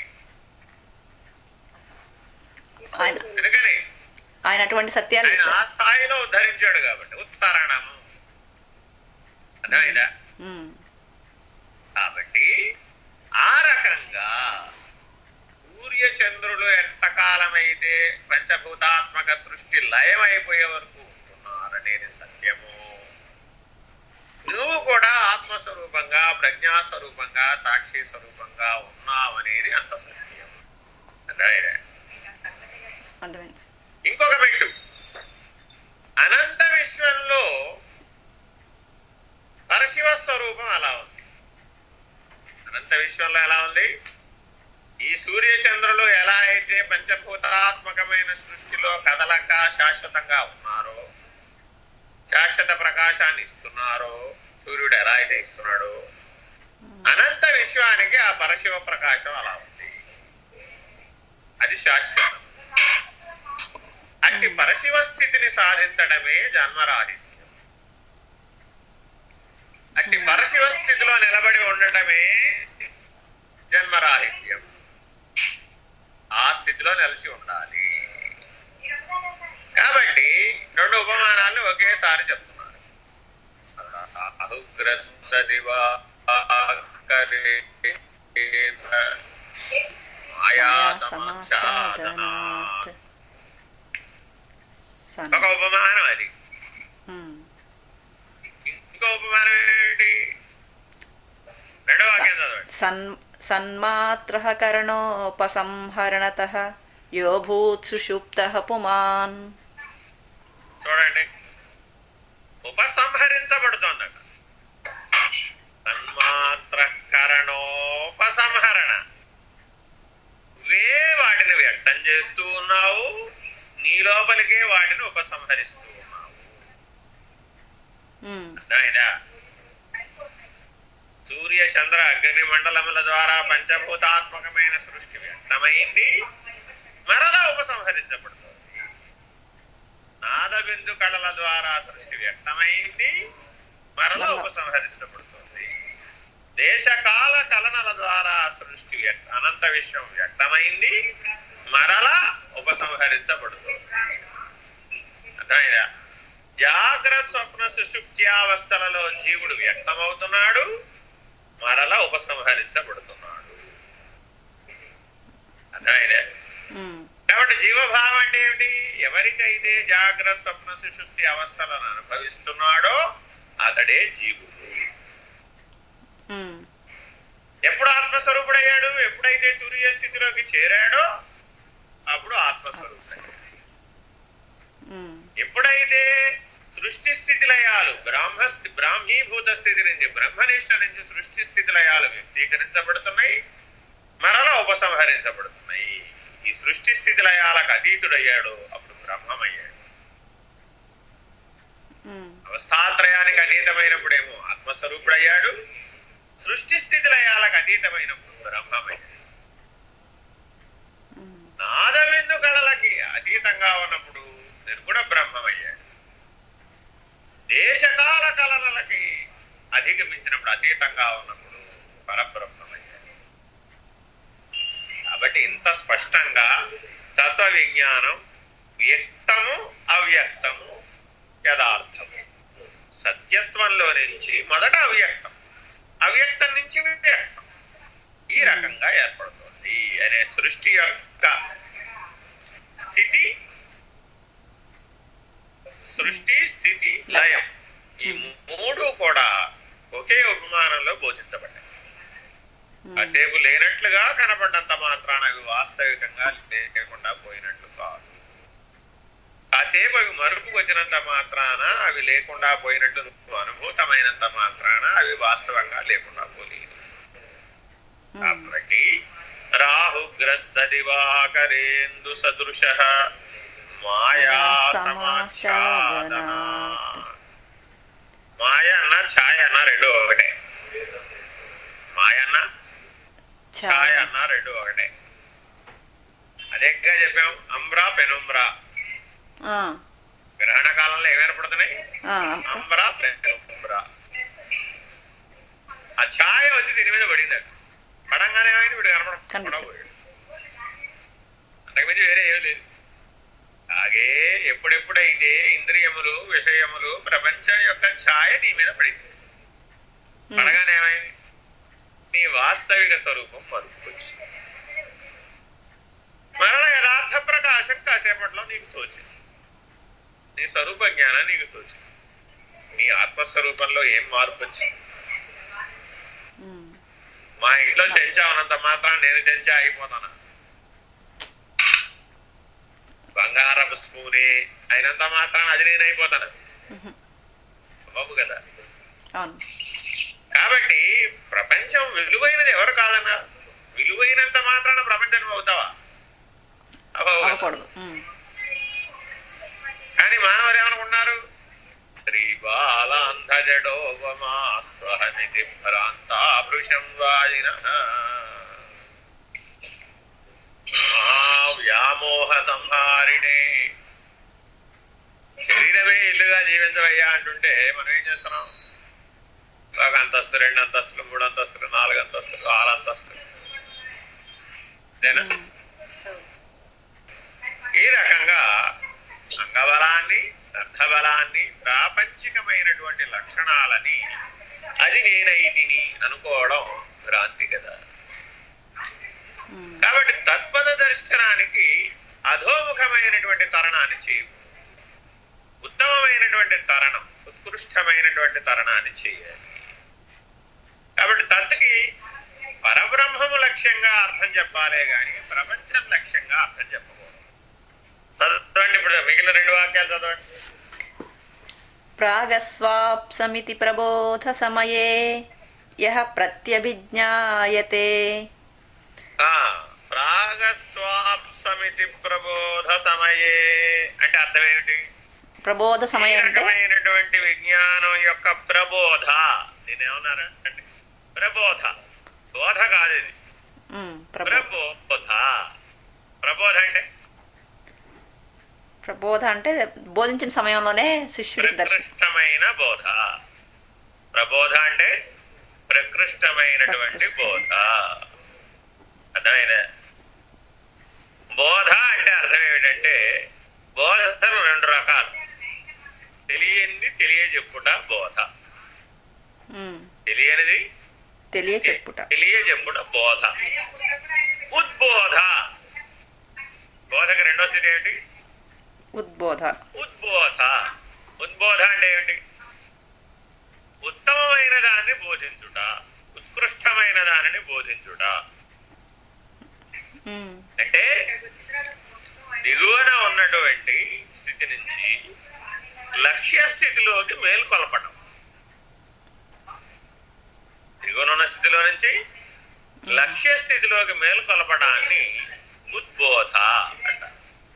ఆయన ఎందుకని ఆయన అటువంటి సత్యాలు ఆయన ఆ చెప్పారు. స్థాయిలో ఉద్ధరించాడు కాబట్టి ఉత్తరణము అర్థమైందా ఉమ్. కాబట్టి ఆ రకంగా సూర్య చంద్రులు ఎంతకాలమైతే పంచభూతాత్మక సృష్టి లయమైపోయే వరకు ఉంటున్నారనేది సత్యము నువ్వు కూడా ఆత్మస్వరూపంగా ప్రజ్ఞాస్వరూపంగా సాక్షి స్వరూపంగా ఉన్నావనేది అంత సత్యం అర్థమైందా? అర్థమైంది సార్. ఇంకొక పెట్టు అనంత విశ్వంలో పరశివ స్వరూపం అలా ఉంది అనంత విశ్వంలో ఎలా ఉంది ఈ సూర్య చంద్రులు ఎలా అయితే పంచభూతాత్మకమైన సృష్టిలో కదలక శాశ్వతంగా ఉన్నారో శాశ్వత ప్రకాశాన్ని ఇస్తున్నారో సూర్యుడు ఎలా అయితే ఇస్తున్నాడో అనంత విశ్వానికి ఆ పరశివ ప్రకాశం అలా ఉంది అది శాశ్వతం అట్టి పరశివ స్థితిని సాధించడమే జన్మరాహిత్యం అట్టి పరశివ స్థితిలో నిలబడి ఉండటమే జన్మరాహిత్యం ఆ స్థితిలో నిలిచి ఉండాలి కాబట్టి రెండు ఉపమానాలను ఒకేసారి చెప్తున్నారు అహుగ్రస్త మాయా మాయా సమాచాదనాత్ సమాచాదనాత్ సన్ ఒక ఉపమానం అది ఉమ్. ఇంకో ఉపమానం ఏంటి రెండో వాక్యం చదవండి సన్ సన్మాత్ర కరణోపసంహరణత యో భూత్ సుషుప్త పుమాన్ చూడండి ఉపసంహరించబడుతోందట తన్మాత్ర కరణోపసంహరణ నువ్వే వాటిని వ్యక్తం చేస్తూ ఉన్నావు నీ లోపలికే వాటిని ఉపసంహరిస్తూ ఉన్నావు ఉమ్. అర్థమైందా సూర్య చంద్ర అగ్ని మండలముల ద్వారా పంచభూతాత్మకమైన సృష్టి వ్యక్తమైంది మరలా ఉపసంహరించబడుతుంది నాదబిందు కళల ద్వారా సృష్టి వ్యక్తమైంది మరలా ఉపసంహరించబడుతుంది దేశకాల కలనల ద్వారా సృష్టి వ్యక్త అనంత విశ్వం వ్యక్తమైంది మరలా ఉపసంహరించబడుతుంది అర్థమైందా జాగ్రత్త స్వప్న సుషుప్త్యావస్థలలో జీవుడు వ్యక్తమవుతున్నాడు మరలా ఉపసంహరించబడుతున్నాడు అర్థమైందా ఉమ్. కాబట్టి జీవభావం అంటే ఏమిటి ఎవరికైతే జాగ్రత్త స్వప్న సుషుప్తి అవస్థలను అనుభవిస్తున్నాడో అతడే జీవుడు ఉమ్. ఎప్పుడు ఆత్మస్వరూపుడయ్యాడు ఎప్పుడైతే తురియ స్థితిలోకి చేరాడో అప్పుడు ఆత్మస్వరూపుడయ్యాడు ఉమ్. ఎప్పుడైతే సృష్టి స్థితి లయాలు బ్రాహ్మ స్థి- బ్రాహ్మీభూత స్థితి నుంచి బ్రహ్మనిష్ట నుంచి సృష్టి స్థితి లయాలు వ్యక్తీకరించబడుతున్నాయి మరలా ఉపసంహరించబడుతున్నాయి ఈ సృష్టి స్థితి లయాలకు అతీతుడయ్యాడు అప్పుడు బ్రహ్మమయ్యాడు ఉమ్. అవస్థాత్రయానికి అతీతమైనప్పుడేమో ఆత్మస్వరూపుడయ్యాడు సృష్టి స్థితి లయాలకు అతీతమైనప్పుడు బ్రహ్మమయ్యాడు ఉమ్. నాదవిందు కళలకి అతీతంగా ఉన్నప్పుడు నిర్గుణ బ్రహ్మమయ్యాడు దేశకాల కళలకి అధిగమించినప్పుడు అతీతంగా ఉన్నప్పుడు పరబ్రహ్మమయ్యాడు కాబట్టి ఇంత స్పష్టంగా తత్వ విజ్ఞానం వ్యక్తము అవ్యక్తము యథార్థము సత్యత్వం బ్రహ్మంలో నుంచి మొదట అవ్యక్తం అవ్యక్తం నుంచి వ్యక్తం ఈ రకంగా ఏర్పడుతుంది అనే సృష్టి యొక్క స్థితి సృష్టి స్థితి లయం ఈ మూడు కూడా ఒకే ఉపమానంలో బోధించబడ్డాయి కాసేపు లేనట్లుగా కనపడ్డంత మాత్రాన అవి వాస్తవికంగా లేకుండా పోయినట్లు కాదు కాసేపు అవి మరుపుకు వచ్చినంత మాత్రాన అవి లేకుండా పోయినట్టు నువ్వు అనుభూతమైనంత మాత్రాన అవి వాస్తవంగా లేకుండా పోలేదు కాబట్టి రాహుగ్రస్త దివాకరేందు సదృశ మాయా సమాచ్ఛాదన మాయ అన్న ఛాయ అన్న రెండు ఒకటే మాయ అన్న ఛాయ అన్న రెండు ఒకటే అదేగా చెప్పాం అంబ్రా పెనుంబ్రా ఆ, గ్రహణ కాలంలో ఏమి ఏర్పడుతున్నాయి ఆ, అంబ్రా పెనుంబ్రా ఆ ఛాయ వచ్చి దీని మీద పడింది అక్కడ. పడంగానే ఏమైంది వీడు కనపడకుండా కనిపించదు. పోయాడు అంతకుమించి వేరే ఏం లేదు అలాగే ఎప్పుడెప్పుడైతే ఇంద్రియములు విషయములు ప్రపంచం యొక్క ఛాయ నీ మీద పడింది ఉమ్, పడగానే ఏమైంది నీ వాస్తవిక స్వరూపం మరుపుకొచ్చి మరణ యథార్థ ప్రకాశం కాసేపట్లో నీకు తోచింది నీ స్వరూప జ్ఞానం నీకు తోచింది నీ ఆత్మస్వరూపంలో ఏం మార్పు వచ్చింది ఉమ్, మా ఇంట్లో చెంచా ఉన్నంత మాత్రం నేను చెంచా అయిపోతానా బంగారపు స్పూనే అయినంత మాత్రం అది నేను అయిపోతాను ఉహు, బాబు కదా అవును కాబట్టి ప్రపంచం విలువైనది ఎవరు కాదన్నా విలువైనంత మాత్రాన ప్రపంచం నువ్వు అవుతావా అవ్వవు కదా. అవ్వకూడదు ఉమ్, కానీ మానవులు ఏమనుకున్నారు శ్రీబాలాంధజడోపమా స్వహనితి భ్రాంతాభృషం వాజిన వ్యామోహ సంహారిణే శరీరమే ఇల్లుగా జీవించవయ్యా అంటుంటే మనం ఏం చేస్తున్నాం ఒక అంతస్తు రెండు అంతస్తులు మూడు అంతస్తులు నాలుగు అంతస్తులు ఆరు అంతస్తులు అంతేనా ఈ రకంగా అంగబలాన్ని అర్థబలాన్ని ప్రాపంచికమైనటువంటి లక్షణాలని అది నేనైతిని అనుకోవడం భ్రాంతి కదా ఉమ్, కాబట్టి తత్పద దర్శనానికి అధోముఖమైనటువంటి తరణాన్ని చేయు ఉత్తమమైనటువంటి తరణం ఉత్కృష్టమైనటువంటి తరణాన్ని చేయాలి కాబట్టి తత్కి పరబ్రహ్మము లక్ష్యంగా అర్థం చెప్పాలే గాని ప్రపంచం లక్ష్యంగా అర్థం చెప్పకూడదు చదవండి ఇప్పుడు మిగిలిన రెండు వాక్యాలు చదవండి ప్రాగస్వాప్సమితి ప్రబోధ సమయే యః ప్రత్యభిజ్ఞాయతే ఆ, ప్రాగస్వాప్సమితి ప్రబోధ సమయే అంటే అర్థం ఏమిటి ప్రబోధ ఈ సమయం అంటే రకమైనటువంటి విజ్ఞానం యొక్క ప్రబోధ నేనేమన్నారా అంటే ప్రబోధ బోధ కాదు ఇది ఉమ్, ప్రబోధ ప్రబోధ ప్రబోధ అంటే ప్రబోధ అంటే బోధించిన సమయంలోనే శిష్యుడికి దర్శనం ప్రకృష్టమైన బోధ ప్రబోధ అంటే ప్రకృష్టమైనటువంటి ప్రకృష్టం. బోధ అర్థమైందా బోధ అంటే అర్థం ఏమిటంటే బోధలు రెండు రకాలు తెలియనిది తెలియజెప్పుట బోధ ఉమ్, తెలియనిది తెలియ చెప్పుట తెలియజెప్పుట బోధ ఉద్బోధ బోధకి రెండో స్థితి ఏమిటి ఉద్బోధ ఉద్బోధ ఉద్బోధ అంటే ఏమిటి ఉత్తమమైన దాన్ని బోధించుట ఉత్కృష్టమైన దానిని బోధించుట ఉమ్, అంటే దిగువన ఉన్నటువంటి స్థితి నుంచి లక్ష్య స్థితిలోకి మేల్కొల్పడం దిగువన ఉన్న స్థితిలో నుంచి లక్ష్య స్థితిలోకి మేల్కొల్పడాన్ని ఉద్బోధ అంటారు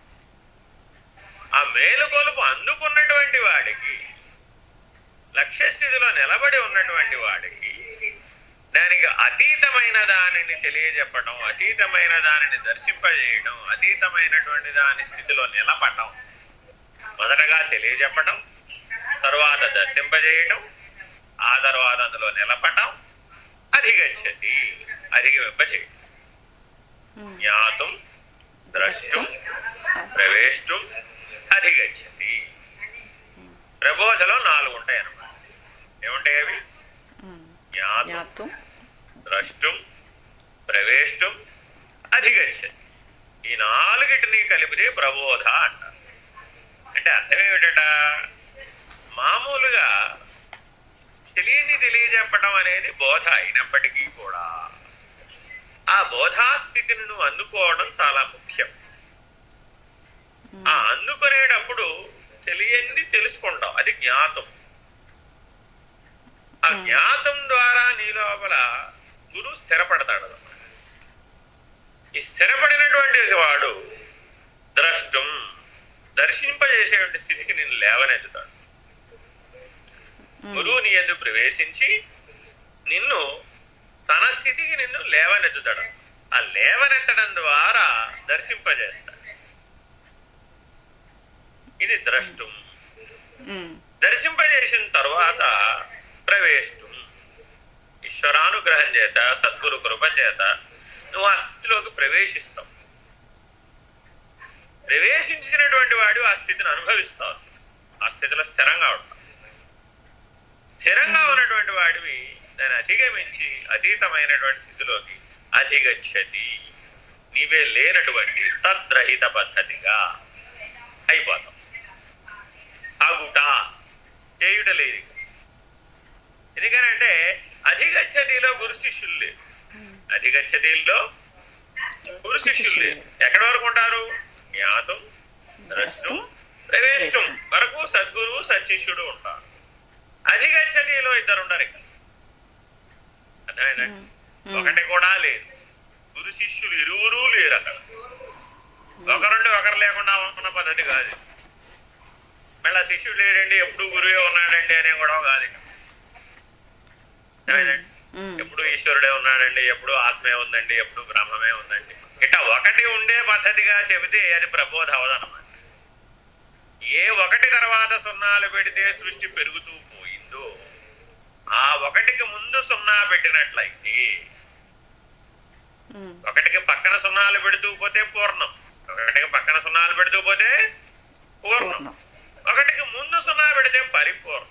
ఆ మేలుకొలుపు అందుకున్నటువంటి వాడికి లక్ష్య స్థితిలో నిలబడి ఉన్నటువంటి వాడికి దానికి అతీతమైన దానిని తెలియజెప్పడం అతీతమైన దానిని దర్శింపజేయడం అతీతమైనటువంటి దాని స్థితిలో నిలబడటం మొదటగా తెలియజెప్పడం తరువాత దర్శింపజేయడం ఆ తర్వాత అందులో నిలబడటం అధిగచ్చతి అధిగమింపజేయడం ఉమ్, జ్ఞాతం ద్రష్టం ప్రవేశం అధిగచ్చతి ప్రబోధలో నాలుగు ఉంటాయి అన్నమాట ఏముంటాయి అవి ఉమ్. జ్ఞాతం జ్ఞాతం ద్రష్టం ప్రవేష్టం అధిగచ్చతి ఈ నాలుగిటిని కలిపితే ప్రబోధ అంటారు అంటే అర్థం ఏమిటట మామూలుగా తెలియని తెలియజెప్పడం అనేది బోధ అయినప్పటికీ కూడా ఆ బోధాస్థితిని నువ్వు అందుకోవడం చాలా ముఖ్యం ఆ అందుకునేటప్పుడు తెలియంది తెలుసుకుంటాం అది జ్ఞాతం ఆ జ్ఞాతం ద్వారా నీ లోపల గురువు స్థిరపడతాడు అన్నమాట. ఈ స్థిరపడినటువంటి వాడు ద్రష్టం దర్శింపజేసేటువంటి స్థితికి నేను లేవనెత్తుతాడు గురువు నీ ఎందుకు ప్రవేశించి నిన్ను తన స్థితికి నిన్ను లేవనెత్తుతాడు ఆ లేవనెత్తడం ద్వారా దర్శింపజేస్తాడు ఇది ద్రష్టం ఉమ్. దర్శింపజేసిన తర్వాత ప్రవేశం ఈశ్వరానుగ్రహం చేత సద్గురు కృప చేత నువ్వు ఆ స్థితిలోకి ప్రవేశిస్తావు ప్రవేశించినటువంటి వాడు ఆ స్థితిని అనుభవిస్తావు ఆ స్థితిలో స్థిరంగా ఉంటావు స్థిరంగా ఉన్నటువంటి వాడివి దాన్ని అధిగమించి అతీతమైనటువంటి స్థితిలోకి అధిగచ్చతి నీవే లేనటువంటి తద్రహిత పద్ధతిగా అయిపోతాం ఆగుట చేయుట లేదు ఎందుకనంటే అధిగచ్చతిలో గురు శిష్యులు లేరు అధిగచ్చతిలో గురు శిష్యులు లేరు ఎక్కడి వరకు ఉంటారు జ్ఞాతం ద్రష్టం ప్రవేశం వరకు సద్గురువు సత్శిష్యుడు ఉంటారు అధిగచ్చతిలో ఇద్దరు ఉండరు ఇక్కడ అర్థమైందండి ఒకటి కూడా లేదు గురు శిష్యులు ఇరువురు లేరు అక్కడ ఒకరుండి ఒకరు లేకుండా ఉన్న పద్ధతి కాదు ఇది. మళ్ళీ శిష్యుడు లేడండి ఎప్పుడు గురువే ఉన్నాడండి అనే గొడవ కాదు ఇక అర్థమైందండి? ఉమ్. ఎప్పుడు ఈశ్వరుడే ఉన్నాడండి ఎప్పుడు ఆత్మే ఉందండి ఎప్పుడు బ్రహ్మమే ఉందండి ఇట్లా ఒకటి ఉండే పద్ధతిగా చెబితే అది ప్రబోధ అవదనమాట ఏ ఒకటి తర్వాత సున్నాలు పెడితే సృష్టి పెరుగుతూ పోయిందో ఆ ఒకటికి ముందు సున్నా పెట్టినట్లయితే ఉమ్. ఒకటికి పక్కన సున్నాలు పెడుతూ పోతే పూర్ణం ఒకటికి పక్కన సున్నాలు పెడుతూ పోతే పూర్ణం పూర్ణం. ఒకటికి ముందు సున్నా పెడితే పరిపూర్ణం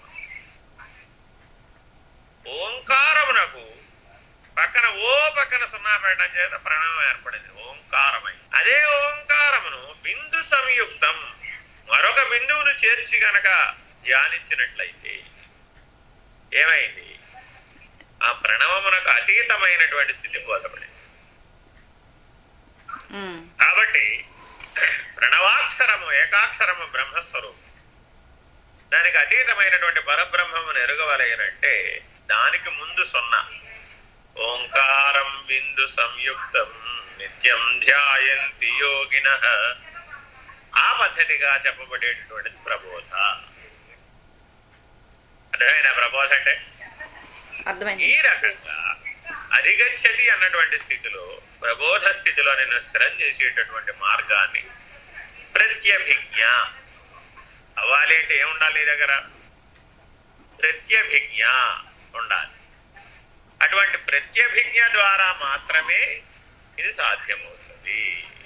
ఓంకారమునకు పక్కన ఓ పక్కన సున్నా పెట్టడం చేత ప్రణవం ఏర్పడింది ఓంకారమై అదే ఓంకారమును బిందు సంయుక్తం మరొక బిందువును చేర్చి గనక ధ్యానించినట్లయితే ఏమైంది ఆ ప్రణవమునకు అతీతమైనటువంటి స్థితి బోధపడింది ఉమ్. కాబట్టి ప్రణవాక్షరము ఏకాక్షరము బ్రహ్మస్వరూపం దానికి అతీతమైనటువంటి పరబ్రహ్మమును ఎరుగవలయనంటే దానికి ముందు సున్నా ఓంకారం బిందు సంయుక్తం నిత్యం ధ్యాయంతి యోగిన ఆ పద్ధతిగా చెప్పబడేటటువంటిది ప్రబోధ అర్థమైన ప్రబోధ అంటే అర్థమైంది ఈ రకంగా అధిగచ్చతి అన్నటువంటి స్థితిలో ప్రబోధ స్థితిలో నేను స్థిరం చేసేటటువంటి మార్గాన్ని ప్రత్యభిజ్ఞ అవ్వాలి అంటే ఏముండాలి నీ దగ్గర ప్రత్యభిజ్ఞ ఉండాలి అటువంటి ప్రత్యభిజ్ఞ ద్వారా మాత్రమే ఇది సాధ్యమవుతుంది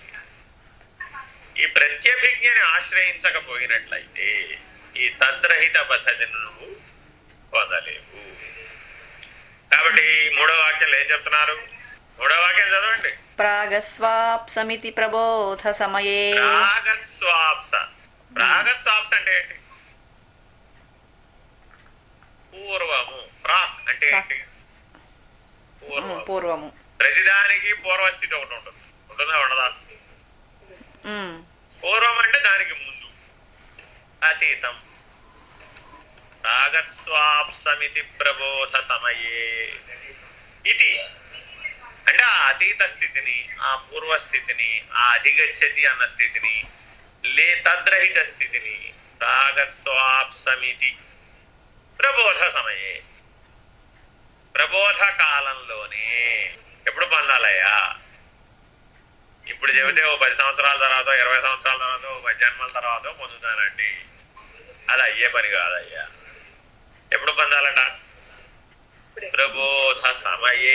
ఈ ప్రత్యభిజ్ఞని ఆశ్రయించకపోయినట్లయితే ఈ తద్రహిత పద్ధతిని నువ్వు పొందలేవు కాబట్టి ఈ మూడో వాక్యంలో ఏం చెప్తున్నారు మూడో వాక్యం చదవండి ప్రాగస్వాప్సమితి ప్రబోధ సమయే ప్రాగస్వాప్స ప్రాగస్వాప్స అంటే ఏంటి పూర్వము ప్రాక్ అంటే ఏంటి ఉమ్, పూర్వం పూర్వము ప్రతిదానికి పూర్వస్థితి ఒకటి ఉంటుంది ఉంటుందా ఉండదా ఉమ్. పూర్వం అంటే దానికి ముందు అతీతం రాగస్వాప్సమితి ప్రబోధ సమయే ఇది అంటే ఆ అతీత స్థితిని ఆ పూర్వ స్థితిని ఆ అధిగచ్చతి అన్న స్థితిని లే తద్రహిత స్థితిని రాగస్వాప్సమితి ప్రబోధ సమయే ప్రబోధ కాలంలోనే ఎప్పుడు పొందాలయ్యా ఇప్పుడు చెబితే ఓ పది సంవత్సరాల తర్వాత ఇరవై సంవత్సరాల తర్వాత ఓ పది జన్మల తర్వాత పొందుతానండి అది అయ్యే పని కాదయ్యా ఎప్పుడు పొందాలట ప్రబోధ సమయే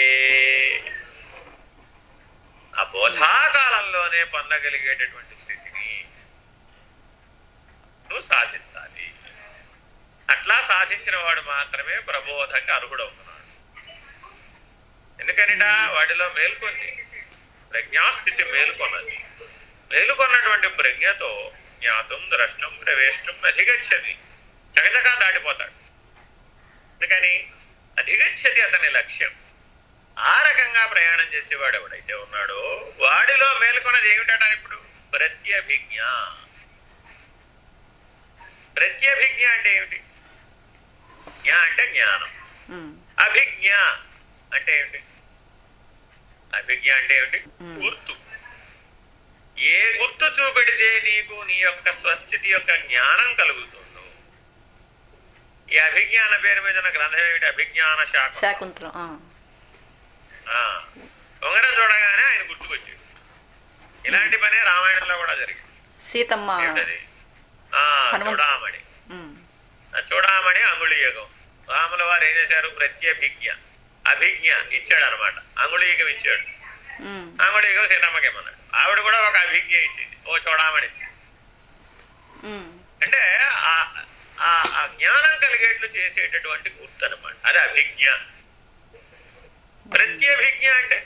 ఆ బోధాకాలంలోనే పొందగలిగేటటువంటి స్థితిని నువ్వు సాధించాలి అట్లా సాధించిన వాడు మాత్రమే ప్రబోధంగా అర్హుడవుతున్నాడు ఎందుకనిట వాటిలో మేల్కొంది ప్రజ్ఞాస్థితి మేల్కొన్నది మేలుకొన్నటువంటి ప్రజ్ఞతో జ్ఞాతం ద్రష్టం ప్రవేశం అధిగచ్చది చకచకా దాటిపోతాడు అందుకని అధిగచ్చది అతని లక్ష్యం ఆ రకంగా ప్రయాణం చేసేవాడు ఎవడైతే ఉన్నాడో వాడిలో మేల్కొన్నది ఏమిటట ఇప్పుడు ప్రత్యభిజ్ఞ ప్రత్యభిజ్ఞ అంటే ఏమిటి జ్ఞ అంటే జ్ఞానం ఉమ్, అభిజ్ఞ అంటే ఏమిటి అభిజ్ఞ అంటే ఏమిటి Hmm. గుర్తు ఏ గుర్తు చూపెడితే నీకు నీ యొక్క స్వస్థితి యొక్క జ్ఞానం కలుగుతుందో ఈ అభిజ్ఞాన పేరు మీద ఉన్న గ్రంథం ఏమిటి అభిజ్ఞాన శాఖ శాకుంతలం ఆ, ఆ, ఉంగరం చూడగానే ఆయన గుర్తుకొచ్చాడు ఇలాంటి పనే రామాయణంలో కూడా జరిగింది సీతమ్మ ఏమిటది ఆ హనుమంతు- చూడామణి ఉమ్, ఆ చూడామణి అంగుళీయకం రాముల వారు ఏం చేశారు ప్రత్యభిజ్ఞ అభిజ్ఞ ఇచ్చాడు అనమాట అంగుళీయకం ఇచ్చాడు ఉమ్, అంగుళీయకం సీతమ్మకి ఏమన్నాడు ఆవిడ కూడా ఒక అభిజ్ఞ ఇచ్చింది ఓ చూడామణి ఉమ్, అంటే ఆ- ఆ ఆ జ్ఞానం కలిగేట్లు చేసేటటువంటి గుర్తు అనమాట అది అభిజ్ఞ ప్రత్యభిజ్ఞ అంటే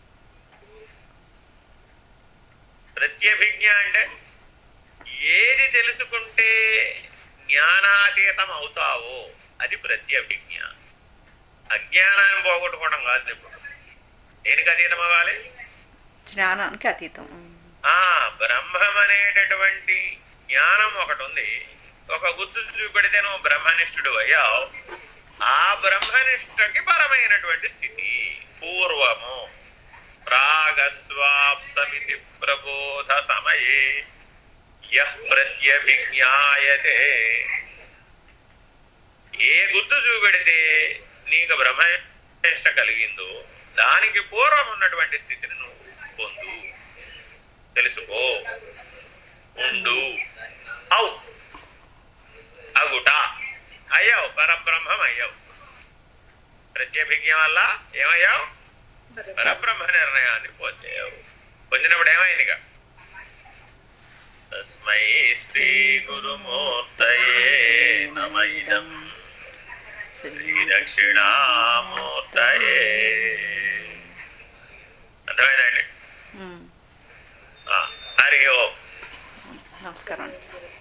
ప్రత్యభిజ్ఞ అంటే ఏది తెలుసుకుంటే జ్ఞానాతీతం అవుతావో అది ప్రత్యభిజ్ఞ అజ్ఞానాన్ని పోగొట్టుకోవడం కాదు ఇప్పుడు దేనికి అతీతం అవ్వాలి జ్ఞానానికి అతీతం ఉమ్, ఆ బ్రహ్మం అనేటటువంటి జ్ఞానం ఒకటి ఉంది ఒక గుర్తు చూపెడితే నువ్వు బ్రహ్మనిష్ఠుడు అయ్యావు ఆ బ్రహ్మనిష్టకి పరమైనటువంటి స్థితి పూర్వము రాగస్వాప్సమితి ప్రబోధ సమయే యః ప్రత్యభిజ్ఞాయతే ఏ గుర్తు చూపెడితే నీకు బ్రహ్మనిష్ట కలిగిందో దానికి పూర్వం ఉన్నటువంటి స్థితిని నువ్వు పొందు తెలుసుకో ఉండు అవు అగుట అయ్యావు పరబ్రహ్మం అయ్యావు ప్రత్యభిజ్ఞ వల్ల ఏమయ్యావు పరబ్రహ్మ నిర్ణయాన్ని పొందావు పొందినప్పుడు ఏమైందిగా తస్మై శ్రీ గురుమూర్తయే నమైదం శ్రీ దక్షిణామూర్తయే అర్థమైందండి ఉమ్, ఆ, హరి ఓం నమస్కారం అండి